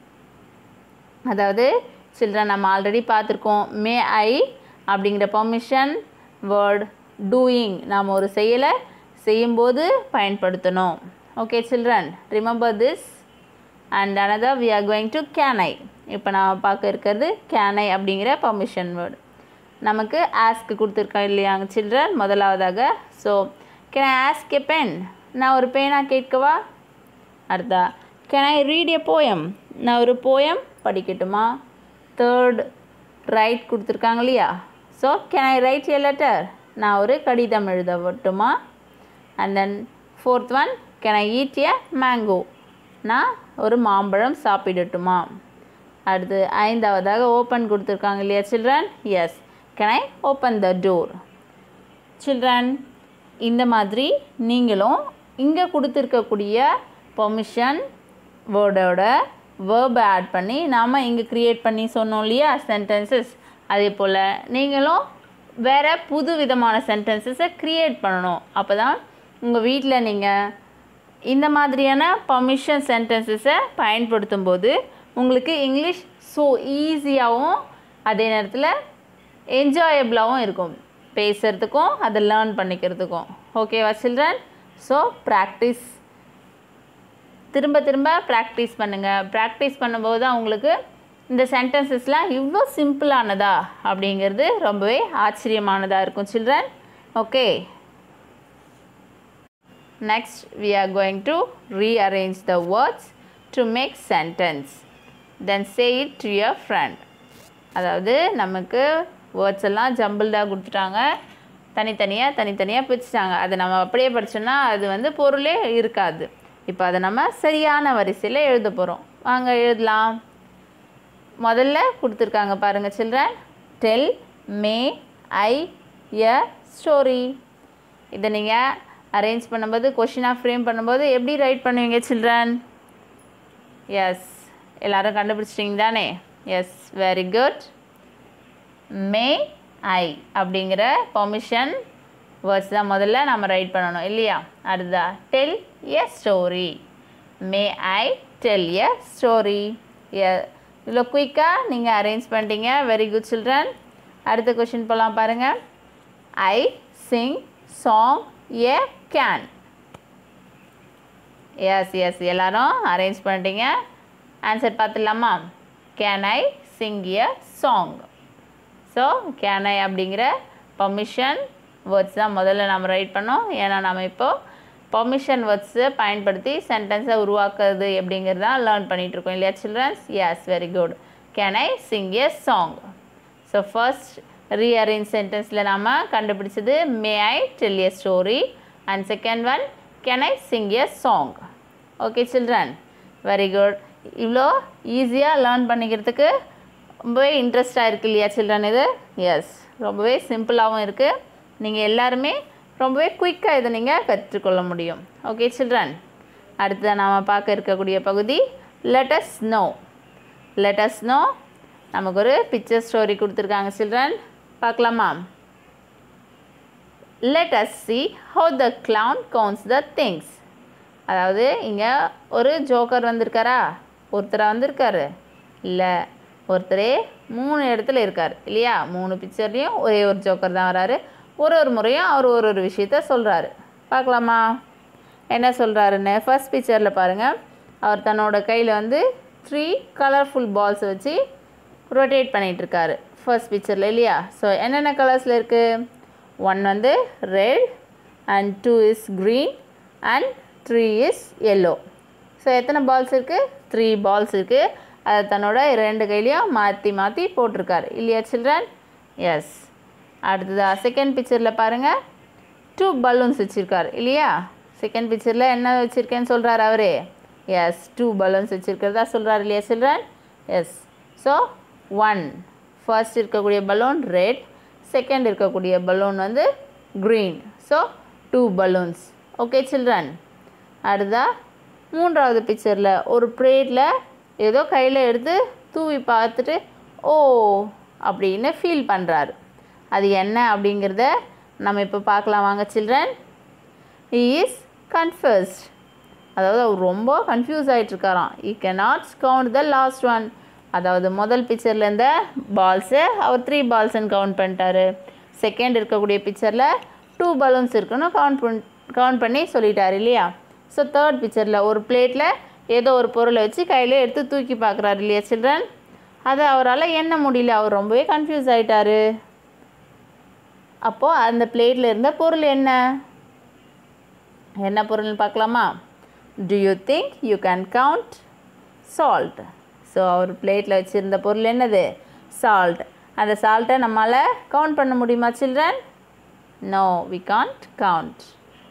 அதாவது சில்ட்ரன் நம்ம ஆல்ரெடி பார்த்துருக்கோம் மே ஐ அப்படிங்கிற பர்மிஷன் வேர்ட் டூயிங் நாம் ஒரு செயலை செய்யும்போது பயன்படுத்தணும் okay children remember this and another we are going to கேனை இப்போ நான் பார்க்க இருக்கிறது கேனை அப்படிங்கிற பர்மிஷன் வேர்டு நமக்கு ஆஸ்க் கொடுத்துருக்கோம் இல்லையாங்க சில்ட்ரன் முதலாவதாக so can I ask a pen நான் ஒரு பேனா கேட்கவா அடுத்தா can I read a poem நான் ஒரு போயம் படிக்கட்டுமா தேர்ட் ரைட் கொடுத்துருக்காங்க இல்லையா so can I write a letter நான் ஒரு கடிதம் எழுதவட்டுமா and then fourth one can I eat a mango நான் ஒரு மாம்பழம் சாப்பிடட்டுமா அடுத்து ஐந்தாவதாக ஓப்பன் கொடுத்துருக்காங்க இல்லையா children yes can I open the door children இந்த மாதிரி நீங்களும் இங்கே கொடுத்துருக்கக்கூடிய பெர்மிஷன் வேர்டோட வேர்பை ஆட் பண்ணி நாம் இங்கே க்ரியேட் பண்ணி சொன்னோம் இல்லையா சென்டென்சஸ் அதே போல் நீங்களும் வேறு புது விதமான சென்டென்சஸை க்ரியேட் பண்ணணும் அப்போ தான் உங்கள் வீட்டில் நீங்கள் இந்த மாதிரியான பர்மிஷன் சென்டென்சஸை பயன்படுத்தும் போது உங்களுக்கு இங்கிலீஷ் ஸோ ஈஸியாகவும் அதே நேரத்தில் என்ஜாயபிளாகவும் இருக்கும் பேசுகிறதுக்கும் அதை லேர்ன் பண்ணிக்கிறதுக்கும் ஓகேவா சில்ட்ரன் ஸோ ப்ராக்டிஸ் திரும்ப திரும்ப ப்ராக்டிஸ் பண்ணுங்கள் ப்ராக்டிஸ் பண்ணும்போது தான் உங்களுக்கு இந்த சென்டென்சஸ்லாம் இவ்வளோ சிம்பிளானதா அப்படிங்கிறது ரொம்பவே ஆச்சரியமானதாக இருக்கும் children okay Next, we are going to rearrange the words to make sentence. Then say it to your friend. அதாவது நமக்கு வேர்ட்ஸ் எல்லாம் ஜம்பிள்டாக கொடுத்துட்டாங்க தனித்தனியாக தனித்தனியாக பிரிச்சுட்டாங்க அதை நம்ம அப்படியே படிச்சோம்னா அது வந்து பொருளே இருக்காது இப்போ அதை நம்ம சரியான வரிசையில் எழுத போகிறோம் வாங்க எழுதலாம் முதல்ல கொடுத்துருக்காங்க பாருங்கள் children tell may I a story இதை நீங்கள் அரேஞ்ச் பண்ணும்போது கொஷினாக ஃப்ரேம் பண்ணும்போது எப்படி ரைட் பண்ணுவீங்க சில்ட்ரன் எஸ் எல்லாரும் கண்டுபிடிச்சிட்டிங்க தானே yes very good may I அப்படிங்கிற பெர்மிஷன் வேர்ட்ஸ் தான் முதல்ல நம்ம ரைட் பண்ணணும் இல்லையா அடுத்தா tell a story may I tell a story a இவ்வளோ குயிக்காக நீங்கள் அரேஞ்ச் பண்ணிட்டீங்க வெரி குட் சில்ட்ரன் அடுத்த கொஷின் போகலாம் பாருங்கள் I sing song a can yes yes எல்லாரும் அரேஞ்ச் பண்ணிட்டீங்க ஆன்சர் பார்த்துடலாமா can I sing a song so can I அப்படிங்கிற பர்மிஷன் வேர்ட்ஸ் தான் முதல்ல நம்ம ரைட் பண்ணோம் ஏன்னா நம்ம இப்போது பர்மிஷன் வேர்ட்ஸை பயன்படுத்தி சென்டென்ஸை உருவாக்குறது எப்படிங்கிறது தான் லேர்ன் பண்ணிகிட்ருக்கோம் இல்லையா childrens yes very good can I sing a song so first rearrange சென்டென்ஸில் நாம் கண்டுபிடிச்சது may I tell a story and second one can I sing a song okay children very good இவ்வளோ ஈஸியாக லேர்ன் பண்ணிக்கிறதுக்கு ரொம்பவே இன்ட்ரெஸ்டாக இருக்குது இல்லையா சில்ட்ரன் இது எஸ் ரொம்பவே சிம்பிளாகவும் இருக்குது நீங்கள் எல்லாருமே ரொம்பவே குயிக்காக இதை நீங்கள் கற்றுக்கொள்ள முடியும் ஓகே சில்ட்ரன் அடுத்ததாக நாம் பார்க்க இருக்கக்கூடிய பகுதி லெட்டஸ் நோ லெட்டஸ் நோ நமக்கு ஒரு பிக்சர் ஸ்டோரி கொடுத்துருக்காங்க சில்ட்ரன் பார்க்கலாமா let us see how the clown counts the things அதாவது இங்கே ஒரு ஜோக்கர் வந்திருக்காரா ஒருத்தராக வந்திருக்காரு இல்லை ஒருத்தரே மூணு இடத்துல இருக்கார் இல்லையா மூணு பிக்சர்லேயும் ஒரே ஒரு ஜோக்கர் தான் வராரு ஒரு ஒரு முறையும் அவர் ஒரு ஒரு விஷயத்த சொல்கிறாரு பார்க்கலாமா என்ன சொல்கிறாருன்னு ஃபர்ஸ்ட் பிக்சரில் பாருங்கள் அவர் தன்னோட கையில் வந்து த்ரீ கலர்ஃபுல் பால்ஸ் வச்சு ரொட்டேட் பண்ணிகிட்ருக்காரு ஃபர்ஸ்ட் பிக்சரில் இல்லையா ஸோ என்னென்ன கலர்ஸில் இருக்குது ஒன் வந்து red and two is green and three is yellow so எத்தனை பால்ஸ் இருக்குது த்ரீ பால்ஸ் இருக்குது அதை தன்னோட ரெண்டு கையிலையும் மாற்றி மாற்றி போட்டிருக்காரு இல்லையா சில்ட்ரன் எஸ் அடுத்ததா செகண்ட் பிக்சரில் பாருங்கள் டூ பலூன்ஸ் வச்சுருக்காரு இல்லையா செகண்ட் பிக்சரில் என்ன வச்சுருக்கேன்னு சொல்கிறாரு அவரே எஸ் டூ பலூன்ஸ் வச்சுருக்கிறதா சொல்கிறாரு இல்லையா children yes so one first இருக்கக்கூடிய பலூன் ரெட் செகண்ட் இருக்கக்கூடிய பலூன் வந்து green so two balloons okay children அடுத்தா மூன்றாவது பிக்சரில் ஒரு ப்ளேட்டில் ஏதோ கையில் எடுத்து தூவி பார்த்துட்டு ஓ அப்படின்னு ஃபீல் பண்ணுறாரு அது என்ன அப்படிங்கிறத நம்ம இப்போ பார்க்கலாம் வாங்க சில்ட்ரன் he இஸ் கன்ஃபியூஸ்ட் அதாவது அவர் ரொம்ப கன்ஃபியூஸ் ஆகிட்டுருக்காராம் he cannot count the last one அதாவது முதல் பிக்சரில் இருந்த பால்ஸு அவர் த்ரீ பால்ஸ்ன்னு கவுண்ட் பண்ணிட்டாரு செகண்ட் இருக்கக்கூடிய பிக்சரில் டூ பலூன்ஸ் இருக்குன்னு கவுண்ட் பண் கவுண்ட் பண்ணி சொல்லிட்டாரு இல்லையா ஸோ தேர்ட் பிக்சரில் ஒரு பிளேட்டில் ஏதோ ஒரு பொருளை வச்சு கையில் எடுத்து தூக்கி பார்க்குறாரு இல்லையா சில்ட்ரன் அதை அவரால் எண்ண முடியல அவர் ரொம்பவே கன்ஃபியூஸ் ஆகிட்டாரு அப்போது அந்த பிளேட்டில் இருந்த பொருள் என்ன என்ன பொருள்னு பார்க்கலாமா do you think you can count salt so அவர் பிளேட்டில் வச்சுருந்த பொருள் என்னது சால்ட் அந்த சால்ட்டை நம்மளால் கவுண்ட் பண்ண முடியுமா children no we can't count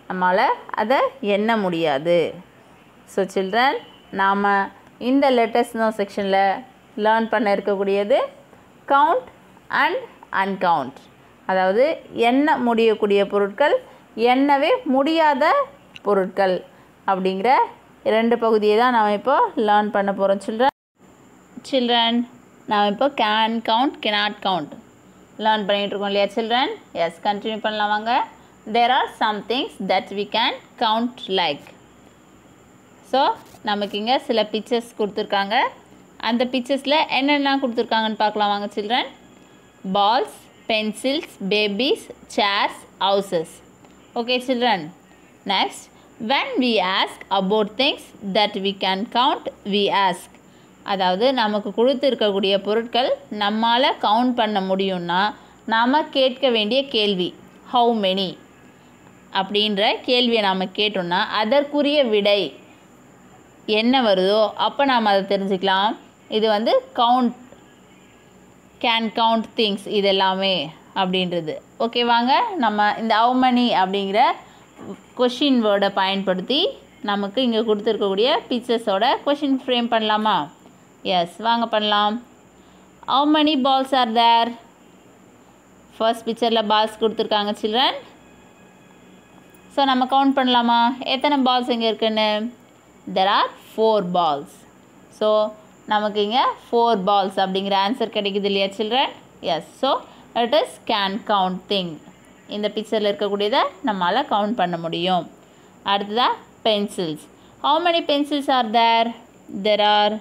நம்மளால் அதை எண்ண முடியாது ஸோ சில்ட்ரன் நாம் இந்த லெட்டர்ஸ் நோ செக்ஷனில் லேர்ன் பண்ண இருக்கக்கூடியது கவுண்ட் அண்ட் அன்கவுண்ட் அதாவது எண்ண முடியக்கூடிய பொருட்கள் எண்ணவே முடியாத பொருட்கள் அப்படிங்கிற இரண்டு பகுதியை தான் நாம் இப்போ லேர்ன் பண்ண போகிறோம் சில்ட்ரன் சில்ட்ரன் நாம் இப்போ can count cannot count learn பண்ணிகிட்டு இருக்கோம் இல்லையா சில்ட்ரன் எஸ் கண்டினியூ பண்ணலாம் வாங்க there are some things that we can count like so நமக்கு இங்கே சில பிக்சர்ஸ் கொடுத்துருக்காங்க அந்த பிக்சர்ஸில் என்னென்ன கொடுத்துருக்காங்கன்னு பார்க்கலாம் வாங்க children balls pencils babies chairs houses okay children next when we ask about things that we can count we ask அதாவது நமக்கு கொடுத்துருக்கக்கூடிய பொருட்கள் நம்மால் கவுண்ட் பண்ண முடியும்னா நாம் கேட்க வேண்டிய கேள்வி ஹவு மெனி அப்படின்ற கேள்வியை நாம் கேட்டோம்னா அதற்குரிய விடை என்ன வருதோ அப்போ நாம் அதை தெரிஞ்சுக்கலாம் இது வந்து கவுண்ட் கேன் கவுண்ட் திங்ஸ் இது எல்லாமே அப்படின்றது ஓகே வாங்க நம்ம இந்த how many அப்படிங்கிற கொஷின் வேர்டை பயன்படுத்தி நமக்கு இங்கே கொடுத்துருக்கக்கூடிய பிக்சர்ஸோட கொஷின் ஃப்ரேம் பண்ணலாமா எஸ் வாங்க பண்ணலாம் how many balls are there first பிக்சரில் பால்ஸ் கொடுத்துருக்காங்க சில்ட்ரன் ஸோ நம்ம கவுண்ட் பண்ணலாமா எத்தனை பால்ஸ் இங்கே இருக்குன்னு there are four balls so நமக்கு இங்கே ஃபோர் பால்ஸ் அப்படிங்கிற ஆன்சர் கிடைக்குது இல்லையா children yes so it is can count thing இந்த பிக்சரில் இருக்கக்கூடியதை நம்மளால் கவுண்ட் பண்ண முடியும் அடுத்ததாக pencils how many pencils are there there are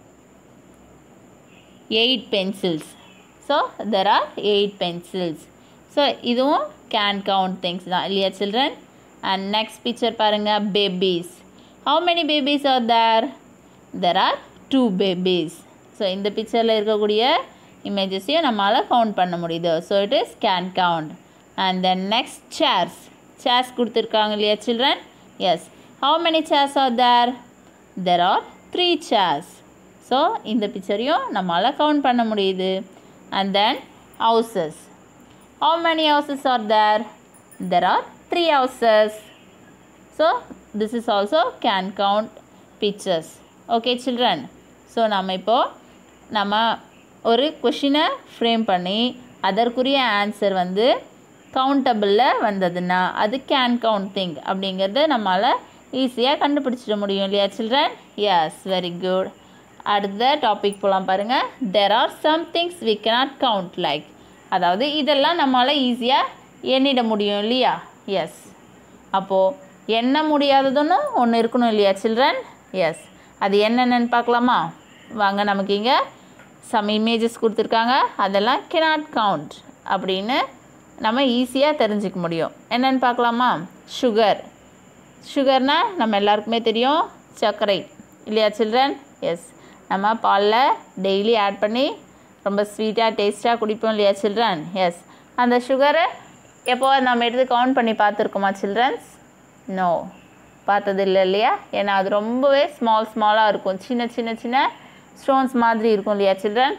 eight pencils so there are eight pencils so இதுவும் கேன் கவுண்ட் திங்ஸ் தான் இல்லையா சில்ட்ரன் அண்ட் நெக்ஸ்ட் பிக்சர் பாருங்கள் babies how many babies are there there are two babies so இந்த பிக்சரில் இருக்கக்கூடிய இமேஜஸையும் நம்மளால் count பண்ண முடியுது so it is can count and then next chairs chairs கொடுத்துருக்காங்க இல்லையா children yes how many chairs are there there are three chairs so இந்த பிக்சரையும் நம்மளால் கவுண்ட் பண்ண முடியுது and then houses how many houses are there there are three houses so this is also can count pictures okay children so நம்ம இப்போது நம்ம ஒரு கொஷினை ஃப்ரேம் பண்ணி அதற்குரிய ஆன்சர் வந்து கவுண்டபிளில் வந்ததுன்னா அது கேன் கவுண்ட் திங் அப்படிங்கிறது நம்மளால் ஈஸியாக கண்டுபிடிச்சிட முடியும் இல்லையா சில்ட்ரன் எஸ் வெரி குட் அடுத்த டாபிக் போகலாம் பாருங்கள் there are some things we cannot count like அதாவது இதெல்லாம் நம்மளால் ஈஸியாக எண்ணிட முடியும் இல்லையா எஸ் அப்போது எண்ண முடியாததுன்னு ஒன்று இருக்கணும் இல்லையா சில்ட்ரன் எஸ் அது என்னென்னு பார்க்கலாமா வாங்க நமக்கு இங்கே சம் இமேஜஸ் கொடுத்துருக்காங்க அதெல்லாம் cannot கவுண்ட் அப்படின்னு நம்ம ஈஸியாக தெரிஞ்சுக்க முடியும் என்னென்னு பார்க்கலாமா சுகர் சுகர்னால் நம்ம எல்லாருக்குமே தெரியும் சர்க்கரை இல்லையா சில்ட்ரன் எஸ் நம்ம பாலில் டெய்லி ஆட் பண்ணி ரொம்ப ஸ்வீட்டாக டேஸ்ட்டாக குடிப்போம் இல்லையா சில்ட்ரன் எஸ் அந்த சுகரை எப்போ நம்ம எடுத்து கவுண்ட் பண்ணி பார்த்துருக்கோமா சில்ட்ரன்ஸ் நோ பார்த்தது இல்லை இல்லையா ஏன்னா அது ரொம்பவே ஸ்மால் ஸ்மாலாக இருக்கும் சின்ன சின்ன சின்ன ஸ்டோன்ஸ் மாதிரி இருக்கும் இல்லையா சில்ட்ரன்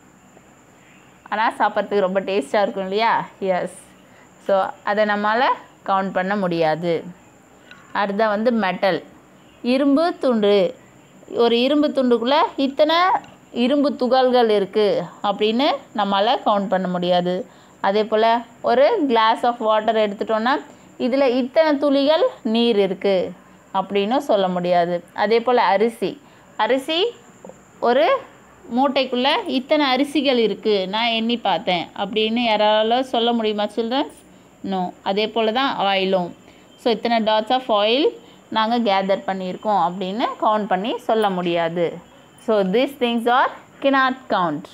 ஆனால் சாப்பிட்றதுக்கு ரொம்ப டேஸ்ட்டாக இருக்கும் இல்லையா எஸ் ஸோ அதை நம்மளால் கவுண்ட் பண்ண முடியாது அடுத்த வந்து மெட்டல் இரும்பு துண்டு ஒரு இரும்பு துண்டுக்குள்ளே இத்தனை இரும்பு துகள்கள் இருக்குது அப்படின்னு நம்மளால் கவுண்ட் பண்ண முடியாது அதே போல் ஒரு கிளாஸ் ஆஃப் வாட்டர் எடுத்துட்டோன்னா இதில் இத்தனை துளிகள் நீர் இருக்குது அப்படின்னு சொல்ல முடியாது அதே போல் அரிசி அரிசி ஒரு மூட்டைக்குள்ளே இத்தனை அரிசிகள் இருக்குது நான் எண்ணி பார்த்தேன் அப்படின்னு யாரால சொல்ல முடியுமா சில்ட்ரன்ஸ் நோ அதே போல் தான் ஆயிலும் ஸோ இத்தனை டாட்ஸ் ஆஃப் ஆயில் நாங்கள் கேதர் பண்ணியிருக்கோம் அப்படின்னு கவுண்ட் பண்ணி சொல்ல முடியாது so these things are cannot count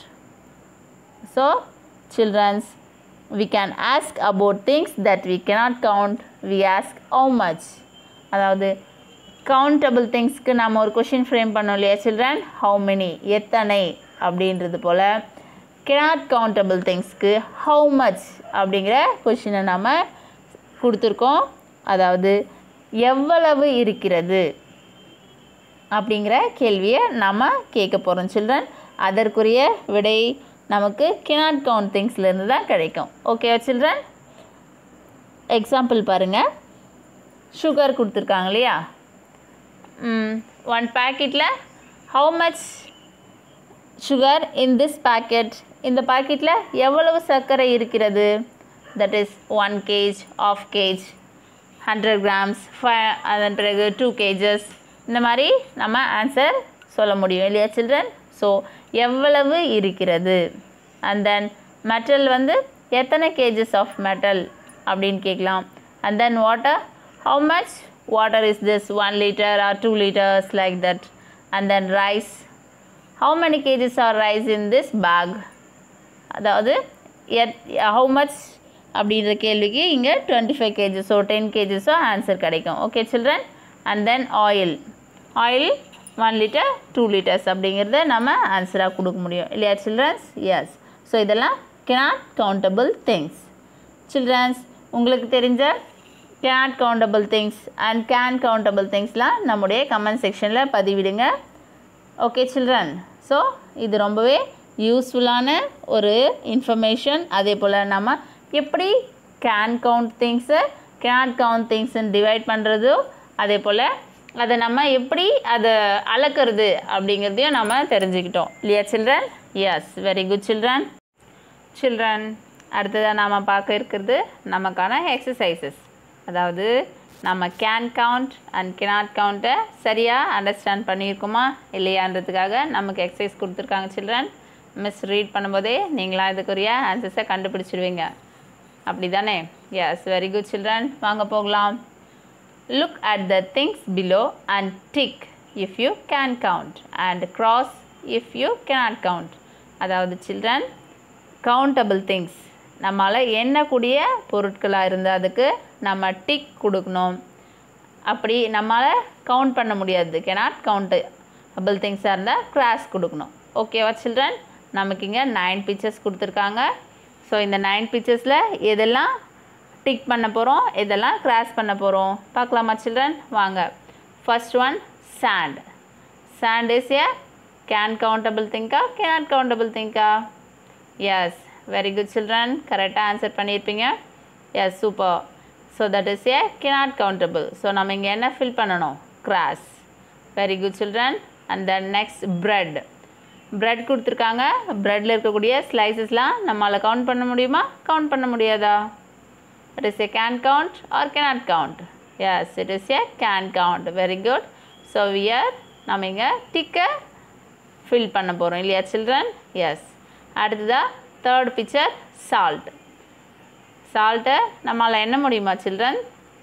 so childrens we can ask about things that we cannot count we ask how much அதாவது கவுண்டபிள் திங்ஸ்க்கு நம்ம ஒரு கொஷின் ஃப்ரேம் பண்ணோம் இல்லையா சில்ட்ரன் ஹவு மெனி எத்தனை அப்படின்றது போல் கெனாட் கவுண்டபிள் திங்ஸ்க்கு ஹவு மச் அப்படிங்கிற கொஷினை நம்ம கொடுத்துருக்கோம் அதாவது எவ்வளவு இருக்கிறது அப்படிங்கிற கேள்வியை நம்ம கேட்க போகிறோம் சில்ட்ரன் அதற்குரிய விடை நமக்கு கினாட் கவுண்ட் திங்ஸ்லேருந்து தான் கிடைக்கும் ஓகே சில்ட்ரன் எக்ஸாம்பிள் பாருங்கள் சுகர் கொடுத்துருக்காங்க இல்லையா ஒன் பேக்கெட்டில் how much sugar in this packet இந்த பாக்கெட்டில் எவ்வளவு சர்க்கரை இருக்கிறது that is one kg of kg hundred grams five அதன் பிறகு டூ கேஜஸ் இந்த மாதிரி நம்ம ஆன்சர் சொல்ல முடியும் இல்லையா சில்ட்ரன் ஸோ எவ்வளவு இருக்கிறது அண்ட் தென் மெட்டல் வந்து எத்தனை கேஜஸ் ஆஃப் மெட்டல் அப்படின்னு கேட்கலாம் and then water how much water is this one litre or two litres like that and then rice how many kgs are rice in this bag அதாவது எத் how much அப்படின்ற கேள்விக்கு இங்கே twenty five கேஜஸோ ten கேஜஸோ answer கிடைக்கும் okay children and then oil oil one litre two litres அப்படிங்கிறத நம்ம ஆன்சராக கொடுக்க முடியும் இல்லையா சில்ட்ரன்ஸ் எஸ் ஸோ இதெல்லாம் cannot கவுண்டபிள் திங்ஸ் சில்ட்ரன்ஸ் உங்களுக்கு தெரிஞ்ச cannot countable things and can countable திங்ஸ்லாம் நம்முடைய கமெண்ட் செக்ஷனில் பதிவிடுங்க ஓகே சில்ட்ரன் ஸோ இது ரொம்பவே யூஸ்ஃபுல்லான ஒரு இன்ஃபர்மேஷன் அதே போல் நம்ம எப்படி கேன் கவுண்ட் திங்ஸை கேன் கவுண்ட் திங்ஸ்ன்னு டிவைட் பண்ணுறதோ அதே போல் அதை நம்ம எப்படி அதை அளக்கிறது அப்படிங்கிறதையும் நம்ம தெரிஞ்சுக்கிட்டோம் இல்லையா children yes very good children children அடுத்ததாக நாம் பார்க்க இருக்கிறது நமக்கான எக்ஸசைசஸ் அதாவது நம்ம கேன் கவுண்ட் அண்ட் கெனாட் கவுண்ட்டை சரியாக அண்டர்ஸ்டாண்ட் பண்ணியிருக்கோமா இல்லையான்றதுக்காக நமக்கு எக்ஸசைஸ் கொடுத்துருக்காங்க சில்ட்ரன் மிஸ் ரீட் பண்ணும்போதே நீங்களாம் இதுக்குரிய ஆன்சர்ஸை கண்டுபிடிச்சிடுவீங்க அப்படி தானே எஸ் வெரி குட் சில்ட்ரன் வாங்க போகலாம் look at the things below and tick if you can count and cross if you cannot count அதாவது சில்ட்ரன் கவுண்டபிள் திங்ஸ் நம்மளால் எண்ணக்கூடிய பொருட்களாக இருந்தால் அதுக்கு நம்ம டிக் கொடுக்கணும் அப்படி நம்மளால் கவுண்ட் பண்ண முடியாது cannot கவுண்ட் அபிள் திங்ஸாக இருந்தால் கிராஸ் கொடுக்கணும் ஓகேவா சில்ட்ரன் நமக்கு இங்கே நைன் பிக்சர்ஸ் கொடுத்துருக்காங்க ஸோ இந்த நைன் பிக்சர்ஸில் எதெல்லாம் டிக் பண்ண போகிறோம் எதெல்லாம் கிராஸ் பண்ண போகிறோம் பார்க்கலாமா சில்ட்ரன் வாங்க first one sand sand is a can countable thingா cannot countable thingா எஸ் வெரி குட் சில்ட்ரன் கரெக்டாக ஆன்சர் பண்ணியிருப்பீங்க yes super so that is a cannot countable so நம்ம இங்கே என்ன ஃபில் பண்ணணும் cross very good children and then next bread bread கொடுத்துருக்காங்க ப்ரெட்டில் இருக்கக்கூடிய ஸ்லைசஸ்லாம் நம்மளால் கவுண்ட் பண்ண முடியுமா கவுண்ட் பண்ண முடியாதா it is a can count or cannot count yes it is a can count very good so we are நம்ம இங்கே டிக்கை ஃபில் பண்ண போகிறோம் இல்லையா சில்ட்ரன் எஸ் அடுத்ததா தேர்ட் பிக்சர் சால்ட் சால்ட்டை நம்மளால் எண்ண முடியுமா சில்ட்ரன்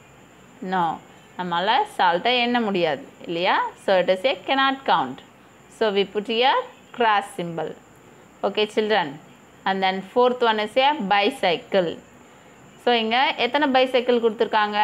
நோ நம்மளால் சால்ட்டை எண்ண முடியாது இல்லையா so it is a cannot count so we put here cross symbol okay children and then fourth one is a bicycle so இங்கே எத்தனை பைசைக்கிள் கொடுத்துருக்காங்க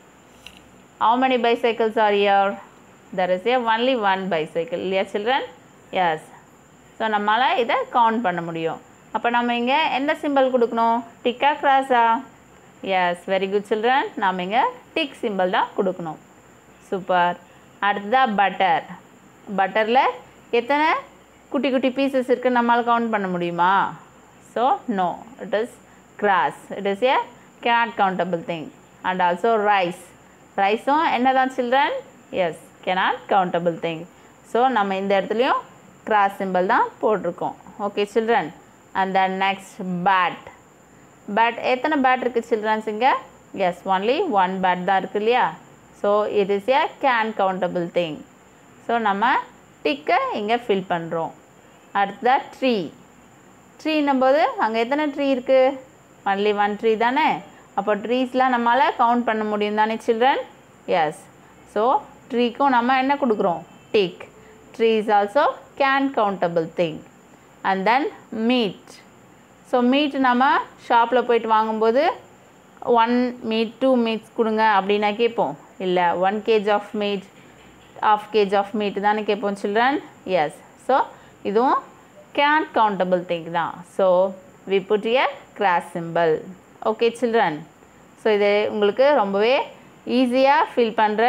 how many bicycles are here there is a only one bicycle இல்லையா children yes so நம்மளால் இதை count பண்ண முடியும் அப்போ நம்ம இங்கே எந்த சிம்பிள் கொடுக்கணும் டிக்கா கிராஸா எஸ் வெரி குட் சில்ட்ரன் நாம் இங்கே டிக் சிம்பிள் தான் கொடுக்கணும் சூப்பர் அடுத்ததாக பட்டர் பட்டரில் எத்தனை குட்டி குட்டி பீசஸ் இருக்குது நம்மளால் கவுண்ட் பண்ண முடியுமா so no it is cross it is a cannot countable thing and also rice ரைஸும் என்னதான் children yes cannot countable thing so நம்ம இந்த இடத்துலையும் கிராஸ் சிம்பிள் தான் போட்டிருக்கோம் okay children and then next bat bat எத்தனை பேட் இருக்குது சில்ட்ரன்ஸ் இங்கே எஸ் ஒன்லி ஒன் பேட் தான் இருக்குது இல்லையா so it is a can countable thing so நம்ம டிக்கை இங்கே ஃபில் பண்ணுறோம் அடுத்ததா ட்ரீ ட்ரீன்னும் போது அங்கே எத்தனை ட்ரீ இருக்குது ஒன்லி ஒன் ட்ரீ தானே அப்போ ட்ரீஸ்லாம் நம்மளால் கவுண்ட் பண்ண முடியும் தானே சில்ட்ரன் எஸ் ஸோ ட்ரீக்கும் நம்ம என்ன கொடுக்குறோம் tick tree is also can countable thing and then meat so meat நம்ம ஷாப்பில் போயிட்டு வாங்கும்போது ஒன் மீட் டூ மீட்ஸ் கொடுங்க அப்படின்னா கேட்போம் இல்லை one kg of meat of kg of meat தானே கேட்போம் சில்ட்ரன் எஸ் ஸோ இதுவும் கேன் கவுண்டபிள் திங் தான் so we put a cross symbol okay children so இது உங்களுக்கு ரொம்பவே ஈஸியாக ஃபில் பண்ணுற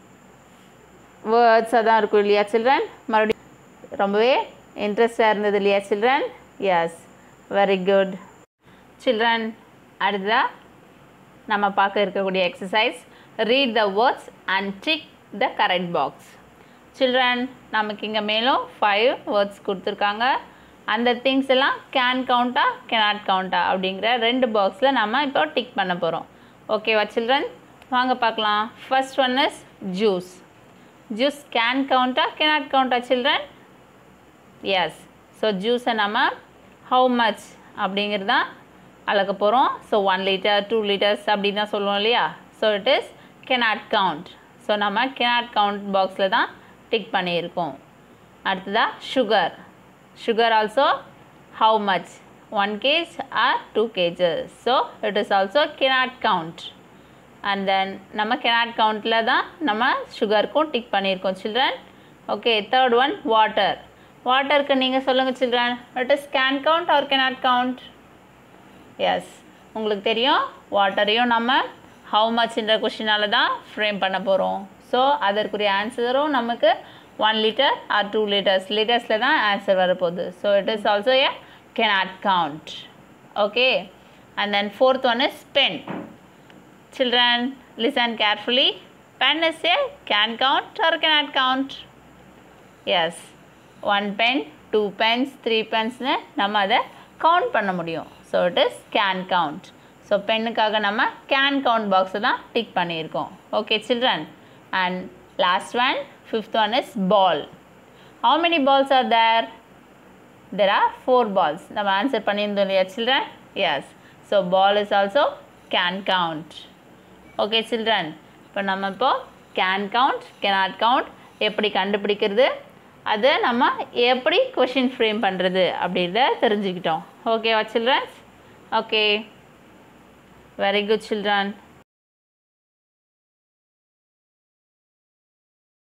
வேர்ட்ஸாக தான் இருக்கும் இல்லையா சில்ட்ரன் மறுபடியும் ரொம்பவே இன்ட்ரெஸ்டாக இருந்தது இல்லையா children yes very good children அடுத்ததாக நம்ம பார்க்க இருக்கக்கூடிய exercise read the words and tick the correct box children நமக்கு இங்கே மேலும் ஃபைவ் வேர்ட்ஸ் கொடுத்துருக்காங்க அந்த திங்ஸ் எல்லாம் கேன் கவுண்டா cannot கவுண்டா அப்படிங்கிற ரெண்டு பாக்ஸில் நம்ம இப்போ டிக் பண்ண போகிறோம் ஓகேவா சில்ட்ரன் வாங்க பார்க்கலாம் first one is juice juice can கவுண்டா cannot கவுண்டா சில்ட்ரன் எஸ் ஸோ ஜூஸை நம்ம ஹவு மச் அப்படிங்கிறது தான் அளக்க போகிறோம் so one litre two litres அப்படின்னு தான் சொல்லுவோம் இல்லையா so it is cannot count so நம்ம cannot கவுண்ட் பாக்ஸில் தான் டிக் பண்ணியிருக்கோம் அடுத்ததாக sugar sugar also how much one kg or two kgs so it is also cannot count and then நம்ம cannot கவுண்ட்டில் தான் நம்ம சுகருக்கும் டிக் பண்ணியிருக்கோம் children okay third one water வாட்டருக்கு நீங்கள் சொல்லுங்கள் children it is can count or cannot count yes உங்களுக்கு தெரியும் வாட்டரையும் நம்ம ஹவு மச்ன்ற கொஷினால தான் ஃப்ரேம் பண்ண போகிறோம் ஸோ அதற்குரிய ஆன்சரும் நமக்கு one litre or two litres லிட்டர்ஸில் தான் ஆன்சர் வரப்போகுது so it is also a cannot count okay and then fourth one is pen children listen carefully pen is a can count or cannot count yes one pen two pens three பென்ஸ்னு நம்ம அதை count பண்ண முடியும் so it is can count so பென்னுக்காக நம்ம can count பாக்ஸை தான் tick பண்ணியிருக்கோம் okay children and last one fifth one is ball how many balls are there there are four balls நம்ம ஆன்சர் பண்ணியிருந்தோம் இல்லையா children yes so ball is also can count okay children இப்போ நம்ம இப்போ can count cannot count எப்படி கண்டுபிடிக்கிறது அதை நம்ம எப்படி கொஷின் ஃப்ரேம் பண்ணுறது அப்படின்றத தெரிஞ்சுக்கிட்டோம் ஓகேவா childrens okay very good children